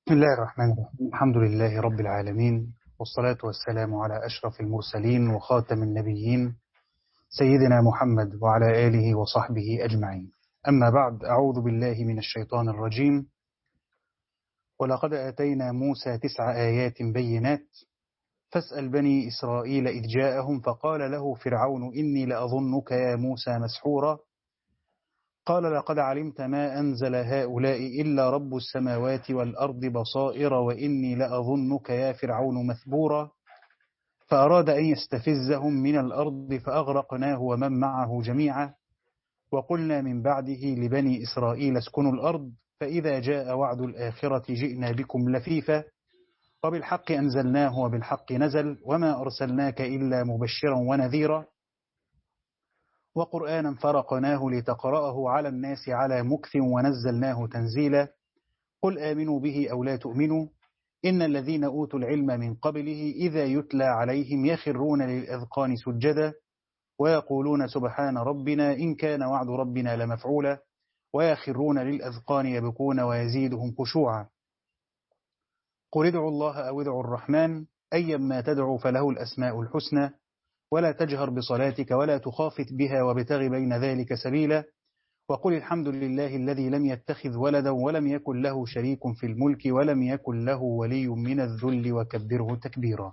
بسم الله الرحمن الرحيم الحمد لله رب العالمين والصلاة والسلام على أشرف المرسلين وخاتم النبيين سيدنا محمد وعلى آله وصحبه أجمعين أما بعد أعوذ بالله من الشيطان الرجيم ولقد آتينا موسى تسع آيات بينات فاسأل بني إسرائيل إذ جاءهم فقال له فرعون إني لأظنك يا موسى مسحورا قال لقد علمت ما أنزل هؤلاء إلا رب السماوات والأرض بصائر وإني لأظنك يا فرعون مثبورا فأراد أن يستفزهم من الأرض فأغرقناه ومن معه جميعا وقلنا من بعده لبني إسرائيل اسكنوا الأرض فإذا جاء وعد الآخرة جئنا بكم لفيفا وبالحق أنزلناه وبالحق نزل وما أرسلناك إلا مبشرا ونذيرا وقرآنا فرقناه لتقرأه على الناس على مكث ونزلناه تنزيلا قل آمنوا به أو لا تؤمنوا إن الذين أوتوا العلم من قبله إذا يتلى عليهم يخرون للأذقان سجدا ويقولون سبحان ربنا إن كان وعد ربنا لمفعولا ويخرون للأذقان يبكون ويزيدهم خشوعا قل ادعوا الله أو ادعوا الرحمن أيما تدعوا فله الأسماء الحسنى ولا تجهر بصلاتك ولا تخافت بها وابتغ بين ذلك سبيلا وقل الحمد لله الذي لم يتخذ ولدا ولم يكن له شريك في الملك ولم يكن له ولي من الذل وكبره تكبيرا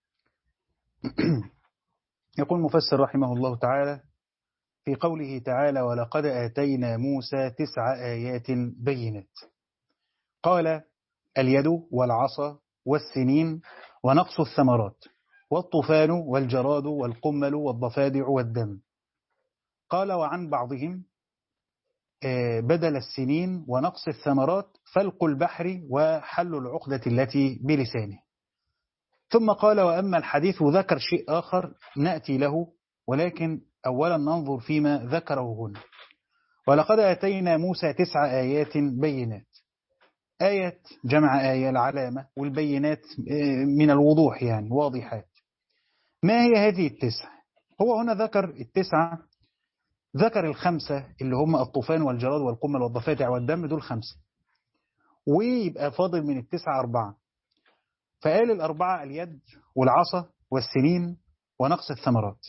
يقول مفسر رحمه الله تعالى في قوله تعالى ولقد آتينا موسى تسع آيات بينات قال اليد والعصا والسنين ونقص الثمرات والطوفان والجراد والقمل والضفادع والدم قال وعن بعضهم بدل السنين ونقص الثمرات فلق البحر وحل العقدة التي بلسانه ثم قال وأما الحديث ذكر شيء آخر نأتي له ولكن أولا ننظر فيما ذكره هنا ولقد أتينا موسى تسع آيات بينات آية جمع آية العلامة والبينات من الوضوح يعني واضحات ما هي هذه التسع هو هنا ذكر التسعة ذكر الخمسة اللي هم الطوفان والجراد والقمل والضفادع والدم دول خمسة ويبقى فاضل من التسعة أربعة فقال الأربعة اليد والعصا والسنين ونقص الثمرات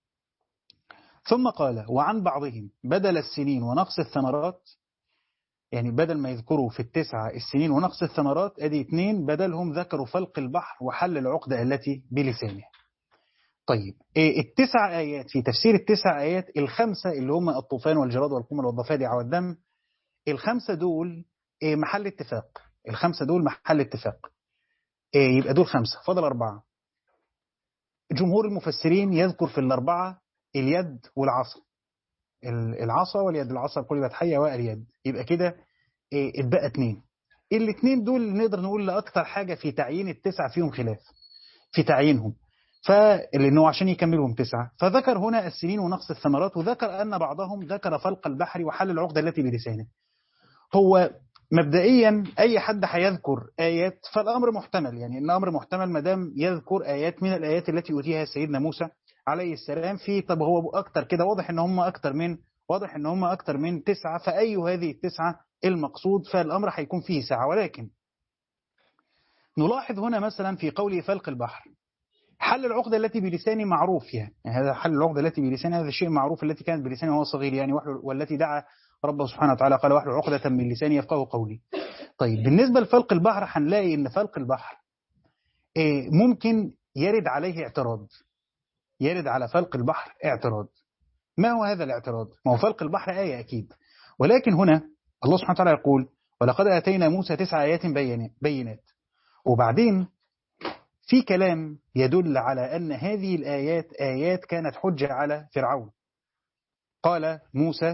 ثم قال وعن بعضهم بدل السنين ونقص الثمرات يعني بدل ما يذكروا في التسعة السنين ونقص الثمرات ادي اتنين بدلهم ذكروا فلق البحر وحل العقدة التي بلسانه طيب التسع آيات في تفسير التسع آيات الخمسة اللي هم الطوفان والجراد والقمل والضفادع والدم الخمسة دول محل اتفاق الخمسة دول محل اتفاق يبقى دول خمسة فضل أربعة جمهور المفسرين يذكر في الأربعة اليد والعصا العصا واليد العصا قلبت حية واليد يبقى كده اتبقى اتنين الاثنين دول نقدر نقول لأكثر حاجة في تعيين التسعة فيهم خلاف في تعيينهم فلأنه عشان يكملهم تسعة فذكر هنا السنين ونقص الثمرات وذكر أن بعضهم ذكر فلق البحر وحل العقدة التي بلسانه هو مبدئيا أي حد هيذكر آيات فالأمر محتمل يعني الأمر محتمل ما دام يذكر آيات من الآيات التي أوتيها سيدنا موسى عليه السلام في طب هو أكتر كده واضح إن هم أكتر من واضح إن هم أكتر من تسعة فأي هذه التسعة المقصود فالأمر هيكون فيه ساعة ولكن نلاحظ هنا مثلا في قوله فلق البحر حل العقدة التي بلساني معروف يعني. يعني هذا حل العقدة التي بلساني هذا الشيء معروف التي كانت بلسانه وهو صغير يعني والتي دعا ربه سبحانه وتعالى قال واحلل عقدة من لساني يفقه قولي طيب بالنسبة لفلق البحر هنلاقي ان فلق البحر ممكن يرد عليه اعتراض يرد على فلق البحر اعتراض ما هو هذا الاعتراض ما هو فلق البحر آية أكيد ولكن هنا الله سبحانه وتعالى يقول ولقد آتينا موسى تسع آيات بينات وبعدين في كلام يدل على أن هذه الآيات آيات كانت حجة على فرعون قال موسى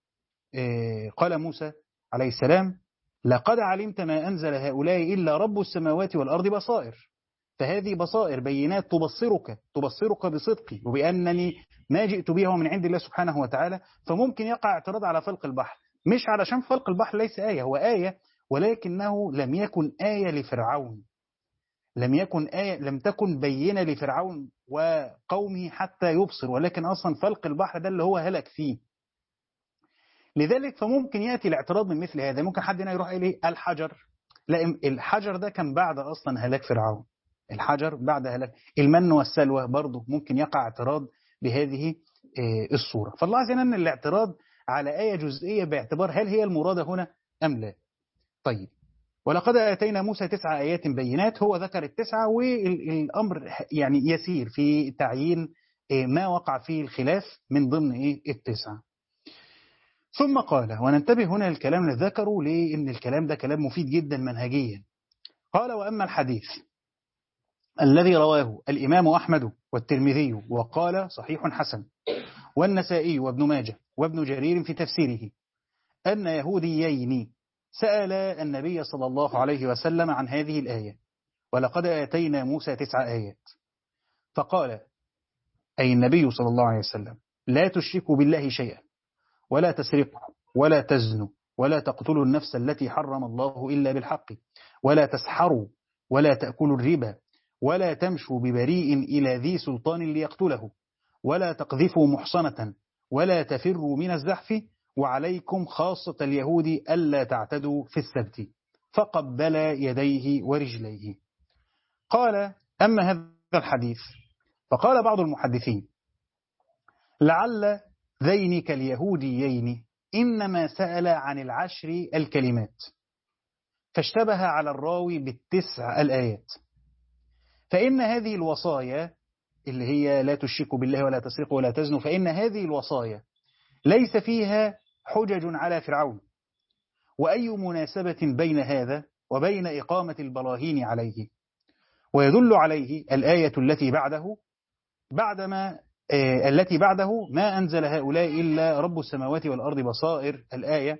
قال موسى عليه السلام لقد علمت ما أنزل هؤلاء إلا رب السماوات والأرض بصائر فهذه بصائر بينات تبصرك تبصرك بصدقي وبأنني ما جئت به من عند الله سبحانه وتعالى فممكن يقع اعتراض على فلق البحر مش علشان فلق البحر ليس آية هو آية ولكنه لم يكن آية لفرعون لم يكن آية لم تكن بينة لفرعون وقومه حتى يبصر ولكن أصلا فلق البحر ده اللي هو هلك فيه لذلك فممكن يأتي الاعتراض من مثل هذا ممكن حد هنا يروح إليه الحجر لا الحجر ده كان بعد أصلا هلاك فرعون الحجر بعد هلاك المن والسلوى برضه ممكن يقع اعتراض بهذه الصورة فالله عز وجل الاعتراض على آية جزئية باعتبار هل هي المرادة هنا أم لا طيب ولقد آتينا موسى تسع آيات بينات هو ذكر التسعة والأمر يعني يسير في تعيين ما وقع فيه الخلاف من ضمن إيه التسعة ثم قال وننتبه هنا الكلام اللي ذكره لأن الكلام ده كلام مفيد جدا منهجيا قال وأما الحديث الذي رواه الإمام أحمد والترمذي وقال صحيح حسن والنسائي وابن ماجه وابن جرير في تفسيره أن يهوديين سأل النبي صلى الله عليه وسلم عن هذه الآية ولقد آتينا موسى تسع آيات فقال أي النبي صلى الله عليه وسلم لا تشركوا بالله شيئا ولا تسرقوا ولا تزنوا ولا تقتلوا النفس التي حرم الله إلا بالحق ولا تسحروا ولا تأكلوا الربا ولا تمشوا ببريء إلى ذي سلطان ليقتله ولا تقذفوا محصنة ولا تفروا من الزحف وعليكم خاصة اليهود ألا تعتدوا في السبت فقبل يديه ورجليه قال أما هذا الحديث فقال بعض المحدثين لعل ذينك اليهوديين إنما سأل عن العشر الكلمات فاشتبه على الراوي بالتسع الآيات فإن هذه الوصايا اللي هي لا تشركوا بالله ولا تسرقوا ولا تزنوا فإن هذه الوصايا ليس فيها حجج على فرعون وأي مناسبة بين هذا وبين إقامة البراهين عليه ويدل عليه الآية التي بعده بعدما آه التي بعده ما أنزل هؤلاء إلا رب السماوات والأرض بصائر الآية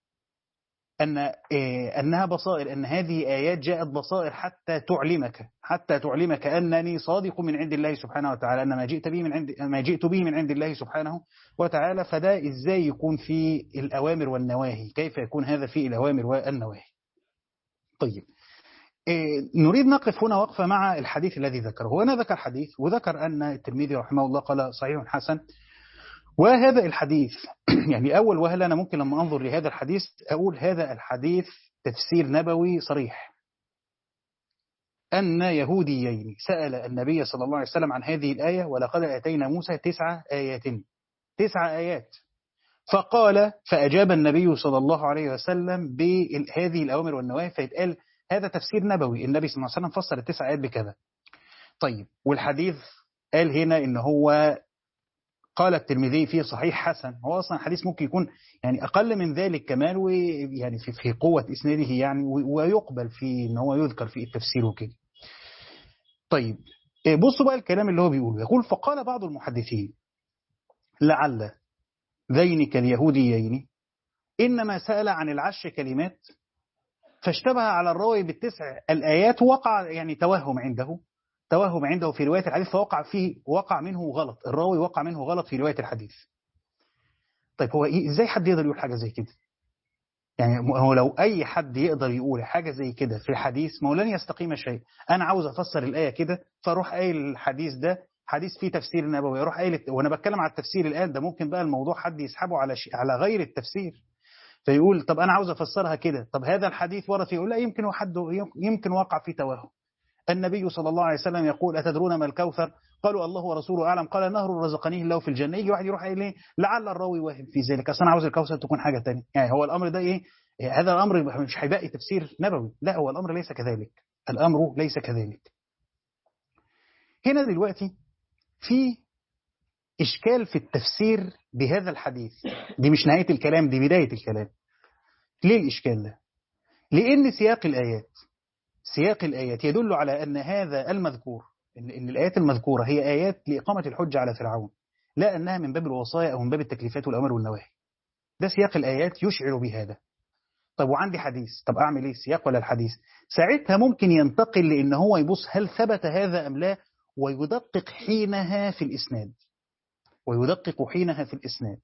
أن آه أنها بصائر أن هذه آيات جاءت بصائر حتى تعلمك حتى تعلمك أنني صادق من عند الله سبحانه وتعالى أن ما جئت به من عند ما جئت به من عند الله سبحانه وتعالى فده إزاي يكون في الأوامر والنواهي كيف يكون هذا في الأوامر والنواهي طيب نريد نقف هنا وقفة مع الحديث الذي ذكره هنا ذكر حديث وذكر أن الترمذي رحمه الله قال صحيح حسن وهذا الحديث يعني أول وهل أنا ممكن لما أنظر لهذا الحديث أقول هذا الحديث تفسير نبوي صريح أن يهوديين سأل النبي صلى الله عليه وسلم عن هذه الآية ولقد أتينا موسى تسع آيات تسع آيات فقال فأجاب النبي صلى الله عليه وسلم بهذه الأوامر والنواهي فيتقال هذا تفسير نبوي النبي صلى الله عليه وسلم فسر التسع آيات بكذا طيب والحديث قال هنا إن هو قال الترمذي فيه صحيح حسن هو أصلا حديث ممكن يكون يعني أقل من ذلك كمان ويعني في, في قوة إسناده يعني ويقبل في إن هو يذكر في التفسير وكده طيب بصوا بقى الكلام اللي هو بيقوله يقول فقال بعض المحدثين لعل ذينك اليهوديين إنما سأل عن العشر كلمات فاشتبه على الراوي بالتسع الآيات وقع يعني توهم عنده توهم عنده في رواية الحديث فوقع فيه وقع منه غلط الراوي وقع منه غلط في رواية الحديث طيب هو إيه ازاي حد يقدر يقول حاجة زي كده يعني هو لو أي حد يقدر يقول حاجة زي كده في الحديث ما هو لن يستقيم شيء أنا عاوز أفسر الآية كده فأروح قايل الحديث ده حديث فيه تفسير نبوي أروح قايل وأنا بتكلم على التفسير الآن ده ممكن بقى الموضوع حد يسحبه على شيء على غير التفسير فيقول طب أنا عاوز أفسرها كده طب هذا الحديث ورد فيه يقول لا يمكن حد يمكن وقع فيه توهم النبي صلى الله عليه وسلم يقول أتدرون ما الكوثر قالوا الله ورسوله أعلم قال نهر رزقنيه الله في الجنة يجي واحد يروح قايل ايه لعل الراوي واهم في ذلك أصلا عاوز الكوثر تكون حاجة تانية يعني هو الأمر ده إيه هذا الأمر مش هيبقى تفسير نبوي لا هو الأمر ليس كذلك الأمر ليس كذلك هنا دلوقتي في إشكال في التفسير بهذا الحديث دي مش نهاية الكلام دي بداية الكلام ليه الإشكال ده لأن سياق الآيات سياق الآيات يدل على أن هذا المذكور إن, إن الآيات المذكورة هي آيات لإقامة الحجة على فرعون لا أنها من باب الوصايا أو من باب التكليفات والأمر والنواهي ده سياق الآيات يشعر بهذا طب وعندي حديث طب أعمل إيه السياق ولا الحديث ساعتها ممكن ينتقل لأن هو يبص هل ثبت هذا أم لا ويدقق حينها في الإسناد ويدقق حينها في الإسناد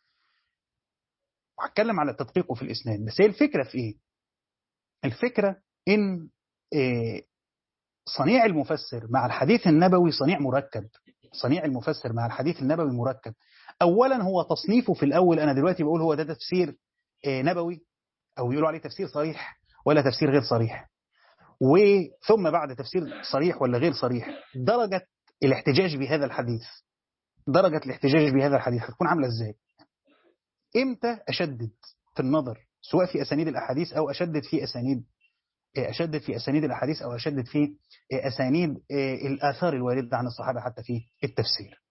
وهتكلم على التدقيق في الإسناد بس هي الفكرة في إيه الفكرة إن إيه صنيع المفسر مع الحديث النبوي صنيع مركب صنيع المفسر مع الحديث النبوي مركب أولا هو تصنيفه في الأول أنا دلوقتي بقول هو ده تفسير إيه نبوي أو يقولوا عليه تفسير صحيح ولا تفسير غير صريح وثم بعد تفسير صريح ولا غير صريح درجة الاحتجاج بهذا الحديث درجة الاحتجاج بهذا الحديث هتكون عاملة ازاي امتى اشدد في النظر سواء في اسانيد الاحاديث او اشدد في اسانيد اشدد في اسانيد الاحاديث او اشدد في اسانيد الاثار الوارده عن الصحابه حتى في التفسير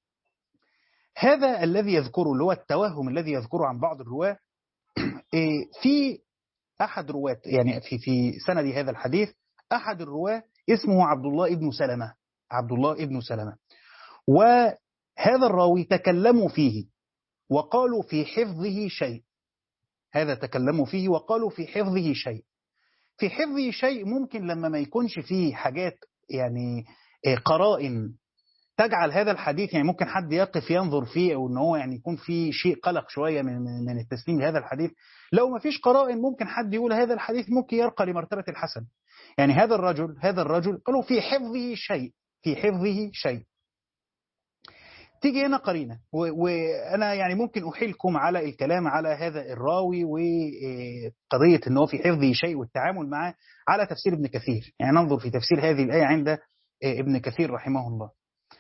هذا الذي يذكره اللي هو التوهم الذي يذكره عن بعض الرواه في احد رواه يعني في في سند هذا الحديث احد الرواه اسمه عبد الله ابن سلمه عبد الله ابن سلمه وهذا الراوي تكلموا فيه وقالوا في حفظه شيء هذا تكلموا فيه وقالوا في حفظه شيء في حفظه شيء ممكن لما ما يكونش فيه حاجات يعني قرائن تجعل هذا الحديث يعني ممكن حد يقف ينظر فيه او ان هو يعني يكون في شيء قلق شويه من من التسليم لهذا الحديث لو ما فيش قرائن ممكن حد يقول هذا الحديث ممكن يرقى لمرتبه الحسن يعني هذا الرجل هذا الرجل قالوا في حفظه شيء في حفظه شيء تيجي هنا قرينه وانا يعني ممكن احيلكم على الكلام على هذا الراوي وقضيه ان هو في حفظه شيء والتعامل معه على تفسير ابن كثير يعني ننظر في تفسير هذه الايه عند ابن كثير رحمه الله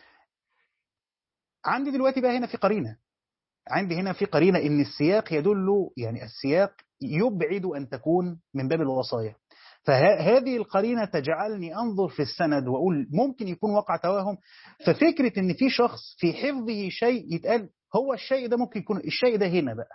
عندي دلوقتي بقى هنا في قرينه عندي هنا في قرينه ان السياق يدل يعني السياق يبعد ان تكون من باب الوصايا فهذه القرينة تجعلني أنظر في السند وأقول ممكن يكون وقع توهم ففكرة إن في شخص في حفظه شيء يتقال هو الشيء ده ممكن يكون الشيء ده هنا بقى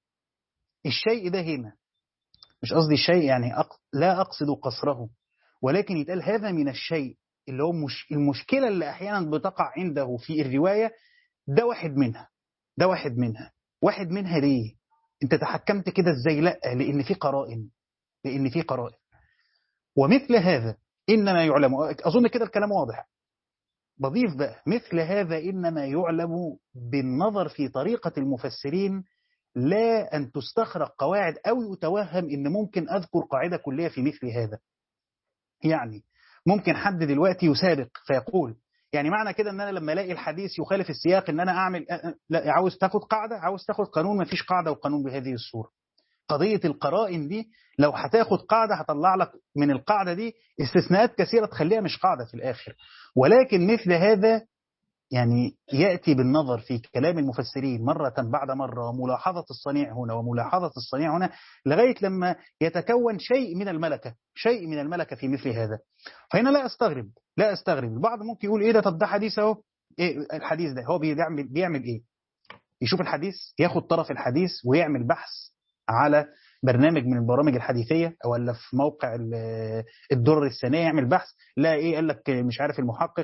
الشيء ده هنا مش قصدي الشيء يعني أق... لا أقصد قصره ولكن يتقال هذا من الشيء اللي هو مش المشكلة اللي أحيانا بتقع عنده في الرواية ده واحد منها ده واحد منها واحد منها ليه انت تحكمت كده ازاي لا لان في قرائن لان في قرائن ومثل هذا إنما يعلم أظن كده الكلام واضح بضيف بقى مثل هذا إنما يعلم بالنظر في طريقة المفسرين لا أن تستخرق قواعد أو يتوهم إن ممكن أذكر قاعدة كلية في مثل هذا يعني ممكن حد دلوقتي يسابق فيقول يعني معنى كده ان انا لما الاقي الحديث يخالف السياق ان انا اعمل لا عاوز تاخد قاعده عاوز تاخد قانون ما فيش قاعده وقانون بهذه الصوره قضية القرائن دي لو هتاخد قاعدة هطلع لك من القاعدة دي استثناءات كثيرة تخليها مش قاعدة في الآخر ولكن مثل هذا يعني يأتي بالنظر في كلام المفسرين مرة بعد مرة وملاحظة الصنيع هنا وملاحظة الصنيع هنا لغاية لما يتكون شيء من الملكة شيء من الملكة في مثل هذا فهنا لا أستغرب لا أستغرب البعض ممكن يقول إيه ده طب ده حديث أهو إيه الحديث ده هو بيعمل, بيعمل إيه يشوف الحديث ياخد طرف الحديث ويعمل بحث على برنامج من البرامج الحديثيه ولا في موقع الدر الثانيه يعمل بحث لا ايه قال لك مش عارف المحقق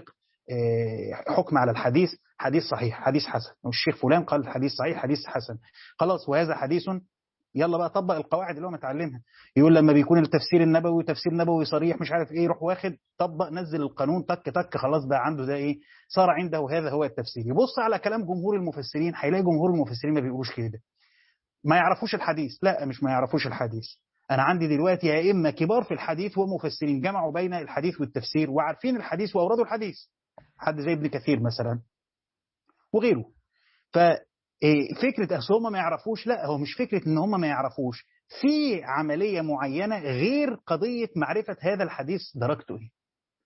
حكم على الحديث حديث صحيح حديث حسن والشيخ فلان قال حديث صحيح حديث حسن خلاص وهذا حديث يلا بقى طبق القواعد اللي هو متعلمها يقول لما بيكون التفسير النبوي تفسير نبوي صريح مش عارف ايه يروح واخد طبق نزل القانون تك تك خلاص بقى عنده ده ايه صار عنده هذا هو التفسير يبص على كلام جمهور المفسرين هيلاقي جمهور المفسرين ما بيقولوش كده ما يعرفوش الحديث لا مش ما يعرفوش الحديث أنا عندي دلوقتي أئمة كبار في الحديث ومفسرين جمعوا بين الحديث والتفسير وعارفين الحديث وأوردوا الحديث حد زي ابن كثير مثلا وغيره ففكرة أصل هم ما يعرفوش لا هو مش فكرة إن هم ما يعرفوش في عملية معينة غير قضية معرفة هذا الحديث درجته إيه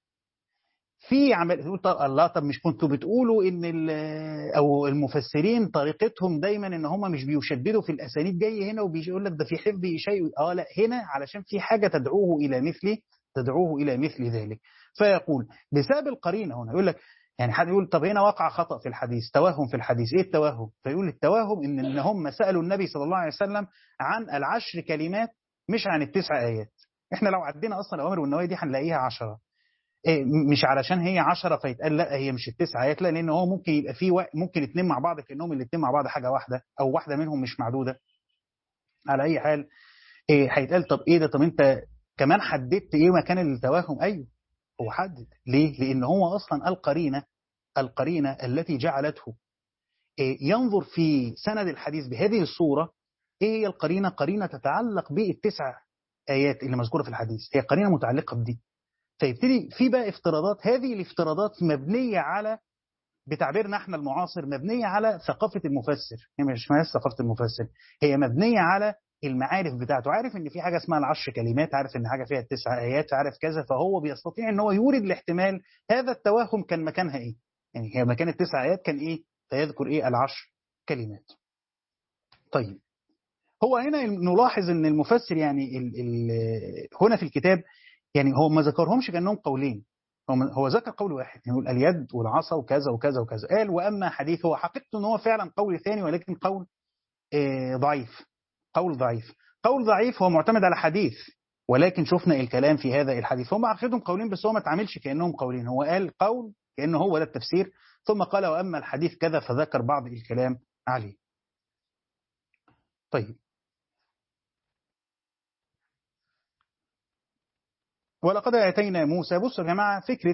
في عمل تقول طب الله طب مش كنتوا بتقولوا ان او المفسرين طريقتهم دايما ان هم مش بيشددوا في الاسانيد جاي هنا وبيقول لك ده في حفظ شيء اه لا هنا علشان في حاجه تدعوه الى مثل تدعوه الى مثل ذلك فيقول بسبب القرينه هنا يقول لك يعني حد يقول طب هنا وقع خطا في الحديث توهم في الحديث ايه التوهم فيقول التوهم ان ان هم سالوا النبي صلى الله عليه وسلم عن العشر كلمات مش عن التسع ايات احنا لو عدينا اصلا الاوامر والنواهي دي هنلاقيها عشرة إيه مش علشان هي عشرة فيتقال لا هي مش التسعة آيات لا لأن هو ممكن يبقى فيه و... ممكن اتنين مع بعض كأنهم الاتنين مع بعض حاجة واحدة أو واحدة منهم مش معدودة على أي حال إيه هيتقال طب إيه ده طب أنت كمان حددت إيه مكان التوهم أيوه هو حدد ليه؟ لأن هو أصلا القرينة القرينة التي جعلته إيه ينظر في سند الحديث بهذه الصورة إيه هي القرينة؟ قرينة تتعلق بالتسع آيات اللي مذكورة في الحديث هي قرينة متعلقة بدي فيبتدي في بقى افتراضات هذه الافتراضات مبنية على بتعبيرنا احنا المعاصر مبنية على ثقافة المفسر هي مش اسمها ثقافة المفسر هي مبنية على المعارف بتاعته عارف ان في حاجه اسمها العشر كلمات عارف ان حاجه فيها تسع ايات عارف كذا فهو بيستطيع ان هو يورد الاحتمال هذا التوهم كان مكانها ايه يعني هي مكان التسع ايات كان ايه فيذكر ايه العشر كلمات طيب هو هنا نلاحظ ان المفسر يعني ال ال هنا في الكتاب يعني هو ما ذكرهمش كانهم قولين هو هو ذكر قول واحد يقول يعني اليد والعصا وكذا وكذا وكذا قال واما حديث هو حقيقته ان هو فعلا قول ثاني ولكن قول آه ضعيف قول ضعيف قول ضعيف هو معتمد على حديث ولكن شفنا الكلام في هذا الحديث هم عقيدتهم قولين بس هو ما تعاملش كانهم قولين هو قال قول كانه هو ده التفسير ثم قال واما الحديث كذا فذكر بعض الكلام عليه طيب ولقد اتينا موسى بصوا يا جماعه فكره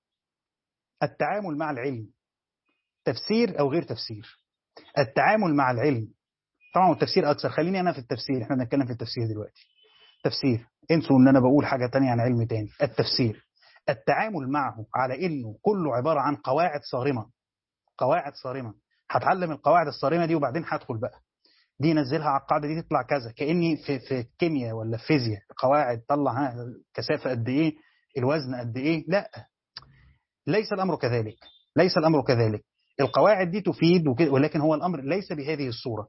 التعامل مع العلم تفسير او غير تفسير التعامل مع العلم طبعا التفسير اكثر خليني انا في التفسير احنا بنتكلم في التفسير دلوقتي تفسير انسوا ان انا بقول حاجه تانية عن علم تاني التفسير التعامل معه على انه كله عباره عن قواعد صارمه قواعد صارمه هتعلم القواعد الصارمه دي وبعدين هدخل بقى دي نزلها على القاعده دي تطلع كذا كاني في في كيمياء ولا في فيزياء قواعد طلع ها كثافه قد ايه الوزن قد ايه لا ليس الامر كذلك ليس الامر كذلك القواعد دي تفيد ولكن هو الامر ليس بهذه الصوره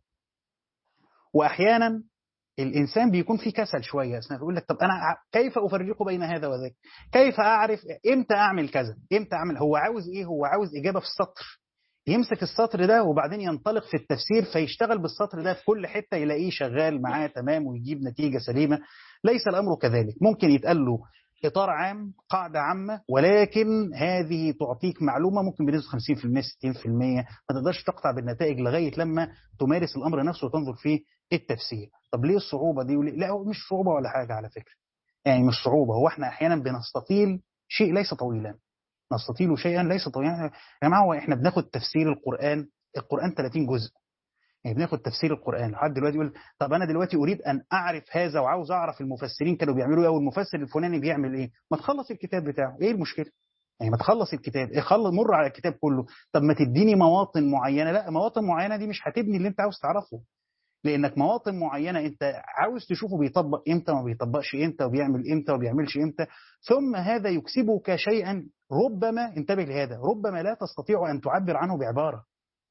واحيانا الانسان بيكون في كسل شويه اثناء بيقول لك طب انا كيف افرق بين هذا وذاك كيف اعرف امتى اعمل كذا امتى اعمل هو عاوز ايه هو عاوز اجابه في السطر يمسك السطر ده وبعدين ينطلق في التفسير فيشتغل بالسطر ده في كل حته يلاقيه شغال معاه تمام ويجيب نتيجه سليمه ليس الامر كذلك ممكن يتقال له اطار عام قاعده عامه ولكن هذه تعطيك معلومه ممكن بنسبه 50% 60% ما تقدرش تقطع بالنتائج لغايه لما تمارس الامر نفسه وتنظر فيه التفسير طب ليه الصعوبه دي وليه؟ لا هو مش صعوبه ولا حاجه على فكره يعني مش صعوبه هو احنا احيانا بنستطيل شيء ليس طويلا نستطيل شيئا ليس طويلا يا جماعه هو احنا بناخد تفسير القران القران 30 جزء يعني بناخد تفسير القران لحد دلوقتي يقول طب انا دلوقتي اريد ان اعرف هذا وعاوز اعرف المفسرين كانوا بيعملوا ايه او المفسر الفلاني بيعمل ايه ما تخلص الكتاب بتاعه ايه المشكله يعني ما تخلص الكتاب إيه خلص مر على الكتاب كله طب ما تديني مواطن معينه لا مواطن معينه دي مش هتبني اللي انت عاوز تعرفه لانك مواطن معينه انت عاوز تشوفه بيطبق امتى وما بيطبقش امتى وبيعمل امتى وما بيعملش امتى ثم هذا يكسبك شيئا ربما انتبه لهذا ربما لا تستطيع ان تعبر عنه بعباره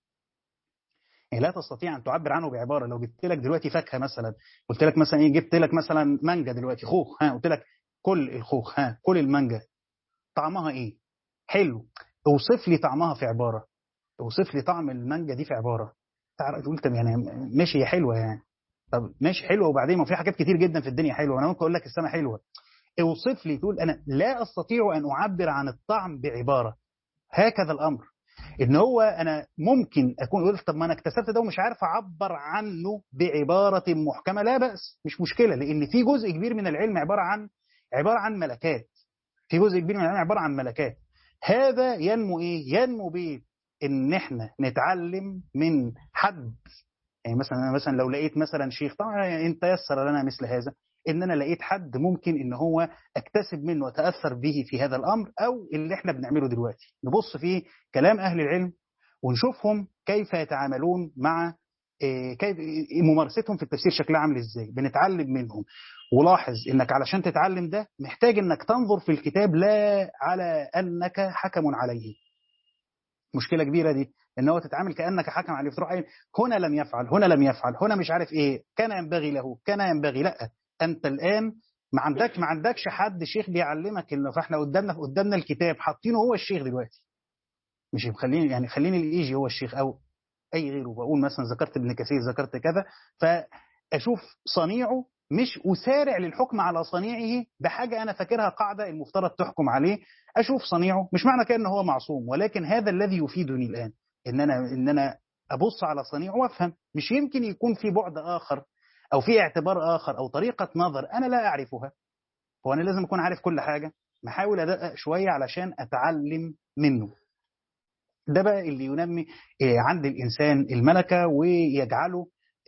يعني لا تستطيع ان تعبر عنه بعباره لو جبت لك دلوقتي فاكهه مثلا قلت لك مثلا ايه جبت لك مثلا مانجا دلوقتي خوخ ها قلت لك كل الخوخ ها كل المانجا طعمها ايه حلو اوصف لي طعمها في عباره اوصف لي طعم المانجا دي في عباره تقول طب يعني ماشي هي حلوه يعني طب ماشي حلوه وبعدين ما في حاجات كتير جدا في الدنيا حلوه انا ممكن اقول لك السماء حلوه اوصف لي تقول انا لا استطيع ان اعبر عن الطعم بعباره هكذا الامر ان هو انا ممكن اكون اقول طب ما انا اكتسبت ده ومش عارف اعبر عنه بعباره محكمه لا باس مش مشكله لان في جزء كبير من العلم عباره عن عباره عن ملكات في جزء كبير من العلم عباره عن ملكات هذا ينمو ايه ينمو بيه ان احنا نتعلم من حد يعني مثلا مثلا لو لقيت مثلا شيخ طبعا ان تيسر لنا مثل هذا ان انا لقيت حد ممكن ان هو اكتسب منه واتاثر به في هذا الامر او اللي احنا بنعمله دلوقتي نبص في كلام اهل العلم ونشوفهم كيف يتعاملون مع كيف ممارستهم في التفسير شكلها عامل ازاي بنتعلم منهم ولاحظ انك علشان تتعلم ده محتاج انك تنظر في الكتاب لا على انك حكم عليه مشكله كبيره دي ان هو تتعامل كانك حكم عليه فتروح هنا لم يفعل هنا لم يفعل هنا مش عارف ايه كان ينبغي له كان ينبغي لا انت الان ما عندك ما عندكش حد شيخ بيعلمك انه فاحنا قدامنا قدامنا الكتاب حاطينه هو الشيخ دلوقتي مش خليني يعني خليني الايجي هو الشيخ او اي غيره بقول مثلا ذكرت ابن كثير ذكرت كذا فاشوف صنيعه مش أسارع للحكم على صنيعه بحاجة أنا فاكرها قاعدة المفترض تحكم عليه أشوف صنيعه مش معنى كده أن هو معصوم ولكن هذا الذي يفيدني الآن إن أنا, إن أنا أبص على صنيعه وأفهم مش يمكن يكون في بعد آخر أو في اعتبار آخر أو طريقة نظر أنا لا أعرفها هو أنا لازم أكون عارف كل حاجة محاول أدقق شوية علشان أتعلم منه ده بقى اللي ينمي عند الإنسان الملكة ويجعله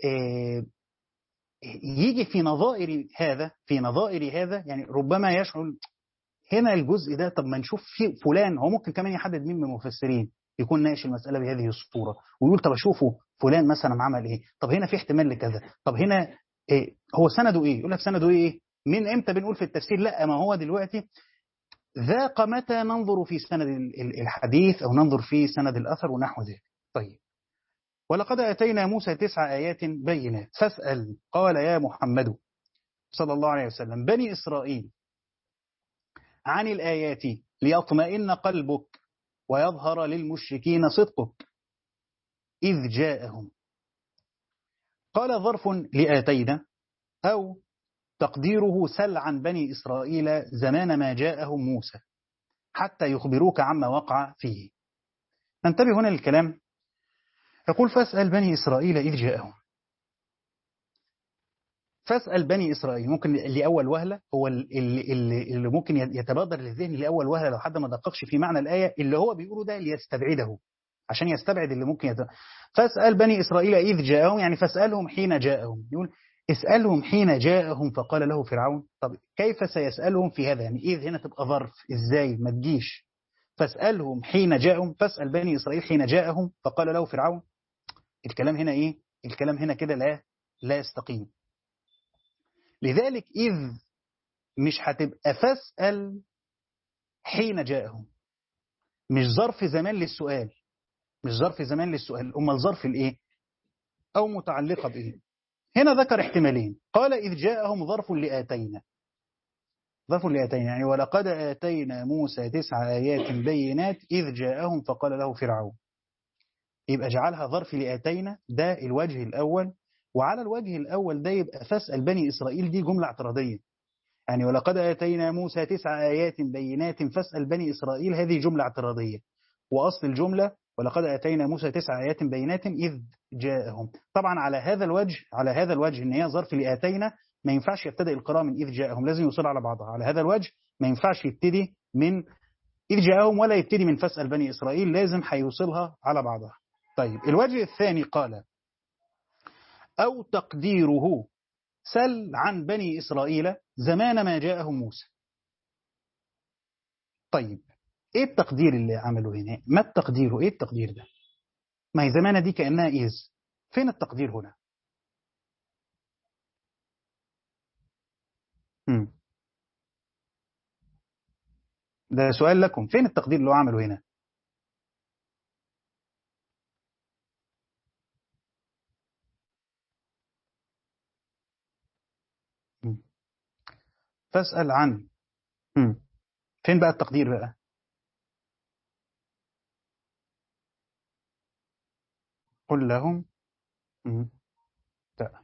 يجي في نظائر هذا في نظائر هذا يعني ربما يشعر هنا الجزء ده طب ما نشوف في فلان هو ممكن كمان يحدد مين من المفسرين يكون ناقش المسألة بهذه الصورة ويقول طب أشوفه فلان مثلا عمل إيه طب هنا في احتمال لكذا طب هنا إيه هو سنده إيه يقول لك سنده إيه من إمتى بنقول في التفسير لا ما هو دلوقتي ذاق متى ننظر في سند الحديث أو ننظر في سند الأثر ونحو ذلك طيب ولقد أتينا موسى تسع آيات بينات فاسأل قال يا محمد صلى الله عليه وسلم بني إسرائيل عن الآيات ليطمئن قلبك ويظهر للمشركين صدقك إذ جاءهم قال ظرف لآتينا أو تقديره سل عن بني إسرائيل زمان ما جاءهم موسى حتى يخبروك عما وقع فيه ننتبه هنا للكلام يقول فاسأل بني إسرائيل إذ جاءهم فاسأل بني إسرائيل ممكن لأول وهلة هو اللي, اللي, اللي ممكن يتبادر للذهن لأول وهلة لو حد ما دققش في معنى الآية اللي هو بيقوله ده ليستبعده عشان يستبعد اللي ممكن يتبادر. فاسأل بني إسرائيل إذ جاءهم يعني فاسألهم حين جاءهم يقول اسألهم حين جاءهم فقال له فرعون طب كيف سيسألهم في هذا يعني إذ هنا تبقى ظرف إزاي ما تجيش فاسألهم حين جاءهم فاسأل بني إسرائيل حين جاءهم فقال له فرعون الكلام هنا إيه الكلام هنا كده لا لا يستقيم لذلك إذ مش هتبقى فاسأل حين جاءهم مش ظرف زمان للسؤال مش ظرف زمان للسؤال أما الظرف الإيه أو متعلقة بإيه هنا ذكر احتمالين قال إذ جاءهم ظرف لآتينا ظرف لآتينا يعني ولقد آتينا موسى تسع آيات بينات إذ جاءهم فقال له فرعون يبقى جعلها ظرف لآتينا ده الوجه الأول وعلى الوجه الأول ده يبقى فاسأل بني إسرائيل دي جملة اعتراضية يعني ولقد آتينا موسى تسع آيات بينات فاسأل بني إسرائيل هذه جملة اعتراضية وأصل الجملة ولقد آتينا موسى تسع آيات بينات إذ جاءهم طبعا على هذا الوجه على هذا الوجه إن هي ظرف لآتينا ما ينفعش يبتدئ القراءة من إذ جاءهم لازم يوصل على بعضها على هذا الوجه ما ينفعش يبتدي من إذ جاءهم ولا يبتدي من فاسأل بني إسرائيل لازم هيوصلها على بعضها طيب الوجه الثاني قال أو تقديره سل عن بني إسرائيل زمان ما جاءهم موسى طيب ايه التقدير اللي عمله هنا ما التقدير ايه التقدير ده ما هي زمانة دي كأنها إيز فين التقدير هنا مم. ده سؤال لكم فين التقدير اللي هو عمله هنا مم. فاسأل عن مم. فين بقى التقدير بقى قل لهم مم. لا.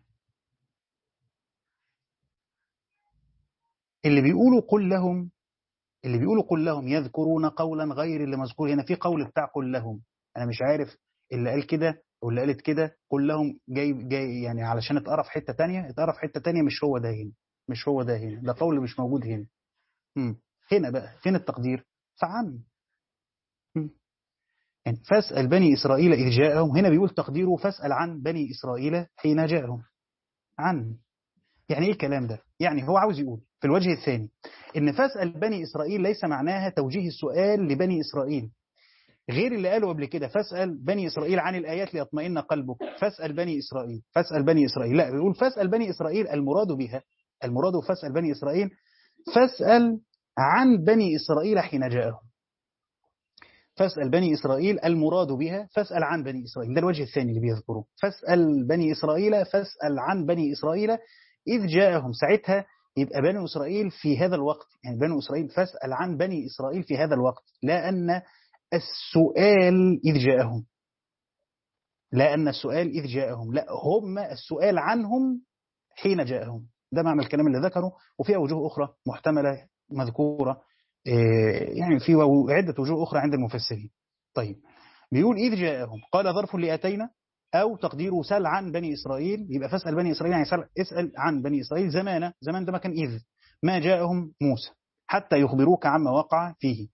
اللي بيقولوا قل لهم اللي بيقولوا قل لهم يذكرون قولا غير اللي مذكور هنا في قول بتاع قل لهم انا مش عارف اللي قال كده واللي قالت كده قل لهم جاي جاي يعني علشان اتقرا في حته تانية اتقرا في حته تانية مش هو ده هنا مش هو ده هنا ده قول مش موجود هنا مم. هنا بقى فين التقدير فعن مم. يعني فاسأل بني إسرائيل إذ جاءهم هنا بيقول تقديره فاسأل عن بني إسرائيل حين جاءهم عن يعني إيه الكلام ده يعني هو عاوز يقول في الوجه الثاني إن فاسأل بني إسرائيل ليس معناها توجيه السؤال لبني إسرائيل غير اللي قاله قبل كده فاسأل بني إسرائيل عن الآيات ليطمئن قلبك فاسأل بني إسرائيل فاسأل بني إسرائيل لا بيقول فاسأل بني إسرائيل المراد بها المراد فاسأل بني إسرائيل فاسأل عن بني إسرائيل حين جاءهم فاسأل بني إسرائيل المراد بها فاسأل عن بني إسرائيل ده الوجه الثاني اللي بيذكره فاسأل بني إسرائيل فاسأل عن بني إسرائيل إذ جاءهم ساعتها يبقى بني إسرائيل في هذا الوقت يعني بني إسرائيل فاسأل عن بني إسرائيل في هذا الوقت لا أن السؤال إذ جاءهم لا أن السؤال إذ جاءهم لا هم السؤال عنهم حين جاءهم ده معنى الكلام اللي ذكره وفيها وجوه أخرى محتملة مذكورة يعني في عدة وجوه أخرى عند المفسرين طيب بيقول إذ جاءهم قال ظرف لأتينا أو تقديره سل عن بني إسرائيل يبقى فاسأل بني إسرائيل يعني سل اسأل عن بني إسرائيل زمان زمان ده مكان إذ ما جاءهم موسى حتى يخبروك عما وقع فيه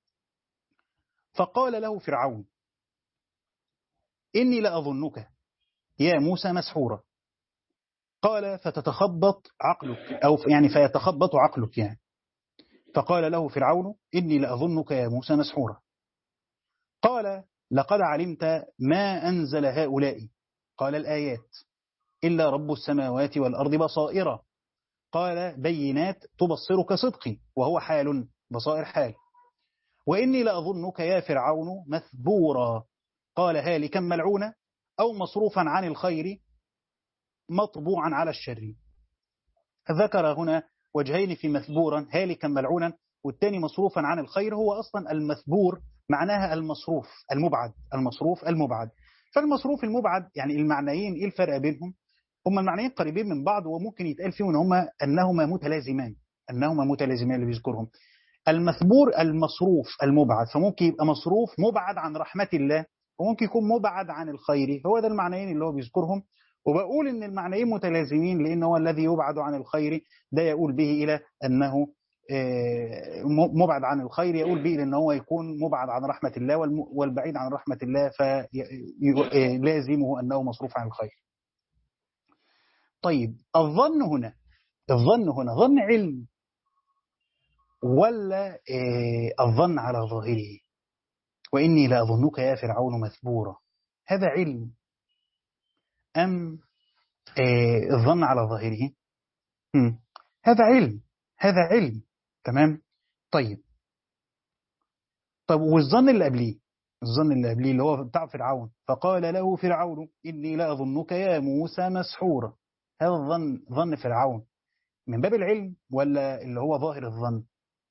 فقال له فرعون إني لأظنك يا موسى مسحورا قال فتتخبط عقلك أو يعني فيتخبط عقلك يعني فقال له فرعون إني لأظنك يا موسى مسحورا قال لقد علمت ما أنزل هؤلاء قال الآيات إلا رب السماوات والأرض بصائر قال بينات تبصرك صدقي وهو حال بصائر حال وإني لأظنك يا فرعون مثبورا قال هالكا ملعونا أو مصروفا عن الخير مطبوعا على الشر ذكر هنا وجهين في مثبورا هالكا ملعونا والثاني مصروفا عن الخير هو أصلا المثبور معناها المصروف المبعد المصروف المبعد فالمصروف المبعد يعني المعنيين إيه الفرق بينهم هما المعنيين قريبين من بعض وممكن يتقال فيهم إن هما أنهما متلازمان أنهما متلازمان اللي بيذكرهم المثبور المصروف المبعد فممكن يبقى مصروف مبعد عن رحمة الله وممكن يكون مبعد عن الخير هو ده المعنيين اللي هو بيذكرهم وبقول ان المعنيين متلازمين لان هو الذي يبعد عن الخير ده يقول به الى انه مبعد عن الخير يقول به ان هو يكون مبعد عن رحمه الله والبعيد عن رحمه الله فلازمه انه مصروف عن الخير. طيب الظن هنا الظن هنا ظن علم ولا الظن على ظاهره واني لاظنك يا فرعون مثبورا هذا علم أم الظن على ظاهره هذا علم هذا علم تمام طيب طب والظن اللي قبليه الظن اللي قبليه اللي هو بتاع فرعون فقال له فرعون إني لأظنك يا موسى مسحورا هذا الظن ظن فرعون من باب العلم ولا اللي هو ظاهر الظن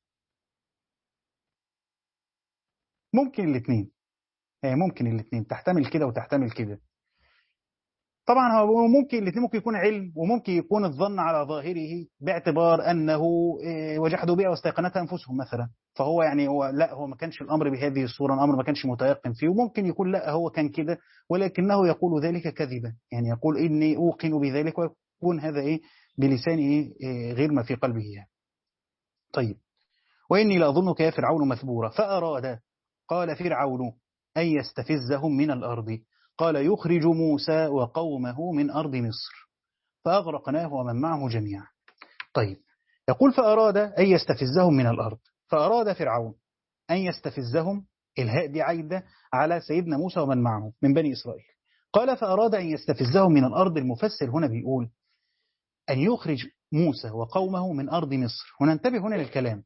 ممكن الاثنين ممكن الاثنين تحتمل كده وتحتمل كده طبعا هو ممكن الاثنين ممكن يكون علم وممكن يكون الظن على ظاهره باعتبار انه وجحدوا بها واستيقنتها انفسهم مثلا فهو يعني هو لا هو ما كانش الامر بهذه الصوره الامر ما كانش متيقن فيه وممكن يكون لا هو كان كده ولكنه يقول ذلك كذبا يعني يقول اني اوقن بذلك ويكون هذا ايه بلسانه إيه غير ما في قلبه يعني. طيب واني لاظنك يا فرعون مثبورا فاراد قال فرعون ان يستفزهم من الارض قال يخرج موسى وقومه من أرض مصر فأغرقناه ومن معه جميعا طيب يقول فأراد أن يستفزهم من الأرض فأراد فرعون أن يستفزهم الهاء دي عايدة على سيدنا موسى ومن معه من بني إسرائيل قال فأراد أن يستفزهم من الأرض المفسر هنا بيقول أن يخرج موسى وقومه من أرض مصر هنا انتبه هنا للكلام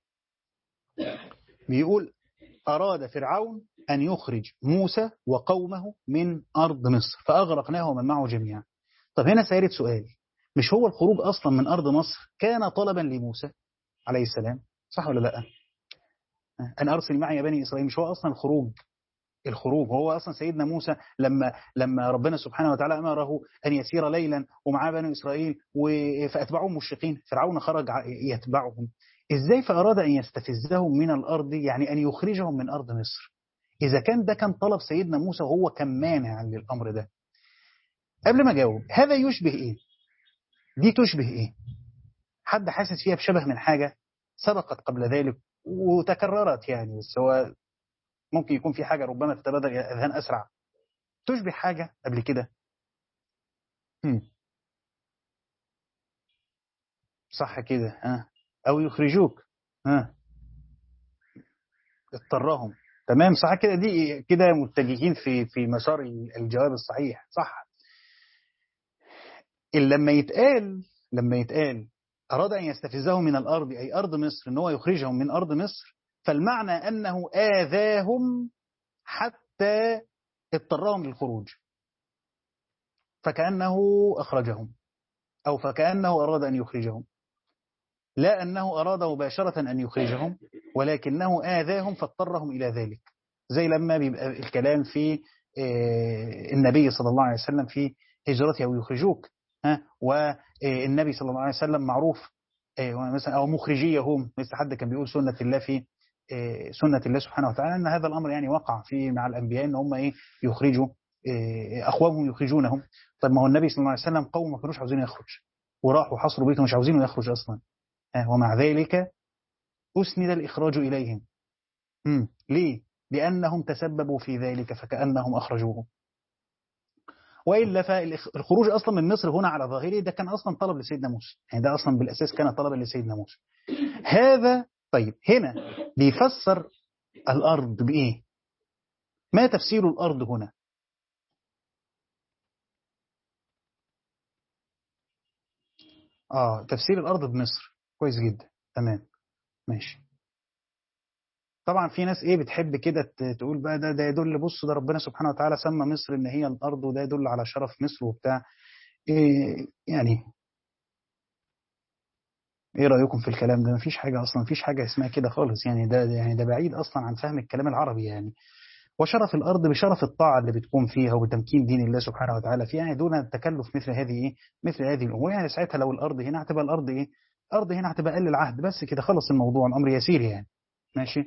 بيقول أراد فرعون أن يخرج موسى وقومه من أرض مصر فأغرقناه ومن معه جميعا طب هنا سيرد سؤال مش هو الخروج أصلا من أرض مصر كان طلبا لموسى عليه السلام صح ولا لا أن أرسل معي يا بني إسرائيل مش هو أصلا الخروج الخروج هو أصلا سيدنا موسى لما لما ربنا سبحانه وتعالى أمره أن يسير ليلا ومعاه بني إسرائيل فأتبعوهم مشرقين فرعون خرج يتبعهم إزاي فأراد أن يستفزهم من الأرض يعني أن يخرجهم من أرض مصر إذا كان ده كان طلب سيدنا موسى وهو كان مانع للأمر ده قبل ما أجاوب هذا يشبه إيه دي تشبه إيه حد حاسس فيها بشبه من حاجة سبقت قبل ذلك وتكررت يعني بس هو ممكن يكون في حاجة ربما تتبادر إلى أذهان أسرع تشبه حاجة قبل كده هم. صح كده ها أو يخرجوك ها اضطرهم تمام صح كده دي كده متجهين في في مسار الجواب الصحيح صح لما يتقال لما يتقال أراد أن يستفزهم من الأرض أي أرض مصر أن هو يخرجهم من أرض مصر فالمعنى أنه آذاهم حتى اضطرهم للخروج فكأنه أخرجهم أو فكأنه أراد أن يخرجهم لا أنه أراد مباشرة أن يخرجهم ولكنه آذاهم فاضطرهم إلى ذلك زي لما بيبقى الكلام في النبي صلى الله عليه وسلم في هجرته أو يخرجوك والنبي صلى الله عليه وسلم معروف مثلا أو مخرجيهم مثل حد كان بيقول سنة الله في سنة الله سبحانه وتعالى أن هذا الأمر يعني وقع في مع الأنبياء أن هم إيه يخرجوا أخوانهم يخرجونهم طب ما هو النبي صلى الله عليه وسلم قوم ما كانوش عاوزين يخرج وراحوا حصروا بيته مش عاوزينه يخرج أصلا ومع ذلك أسند الإخراج إليهم مم. ليه؟ لأنهم تسببوا في ذلك فكأنهم أخرجوه وإلا فالخروج أصلا من مصر هنا على ظاهره ده كان أصلا طلب لسيدنا موسى يعني ده أصلا بالأساس كان طلبا لسيدنا موسى هذا طيب هنا بيفسر الأرض بإيه ما تفسير الأرض هنا اه تفسير الارض بمصر كويس جدا تمام ماشي طبعا في ناس ايه بتحب كده تقول بقى ده ده يدل بص ده ربنا سبحانه وتعالى سمى مصر ان هي الارض وده يدل على شرف مصر وبتاع إيه يعني ايه رايكم في الكلام ده مفيش حاجه اصلا مفيش حاجه اسمها كده خالص يعني ده يعني ده بعيد اصلا عن فهم الكلام العربي يعني وشرف الارض بشرف الطاعه اللي بتكون فيها وبتمكين دين الله سبحانه وتعالى فيها يعني دون التكلف مثل هذه ايه مثل هذه الامور يعني ساعتها لو الارض هنا هتبقى الارض ايه الارض هنا هتبقى اقل العهد بس كده خلص الموضوع الامر يسير يعني ماشي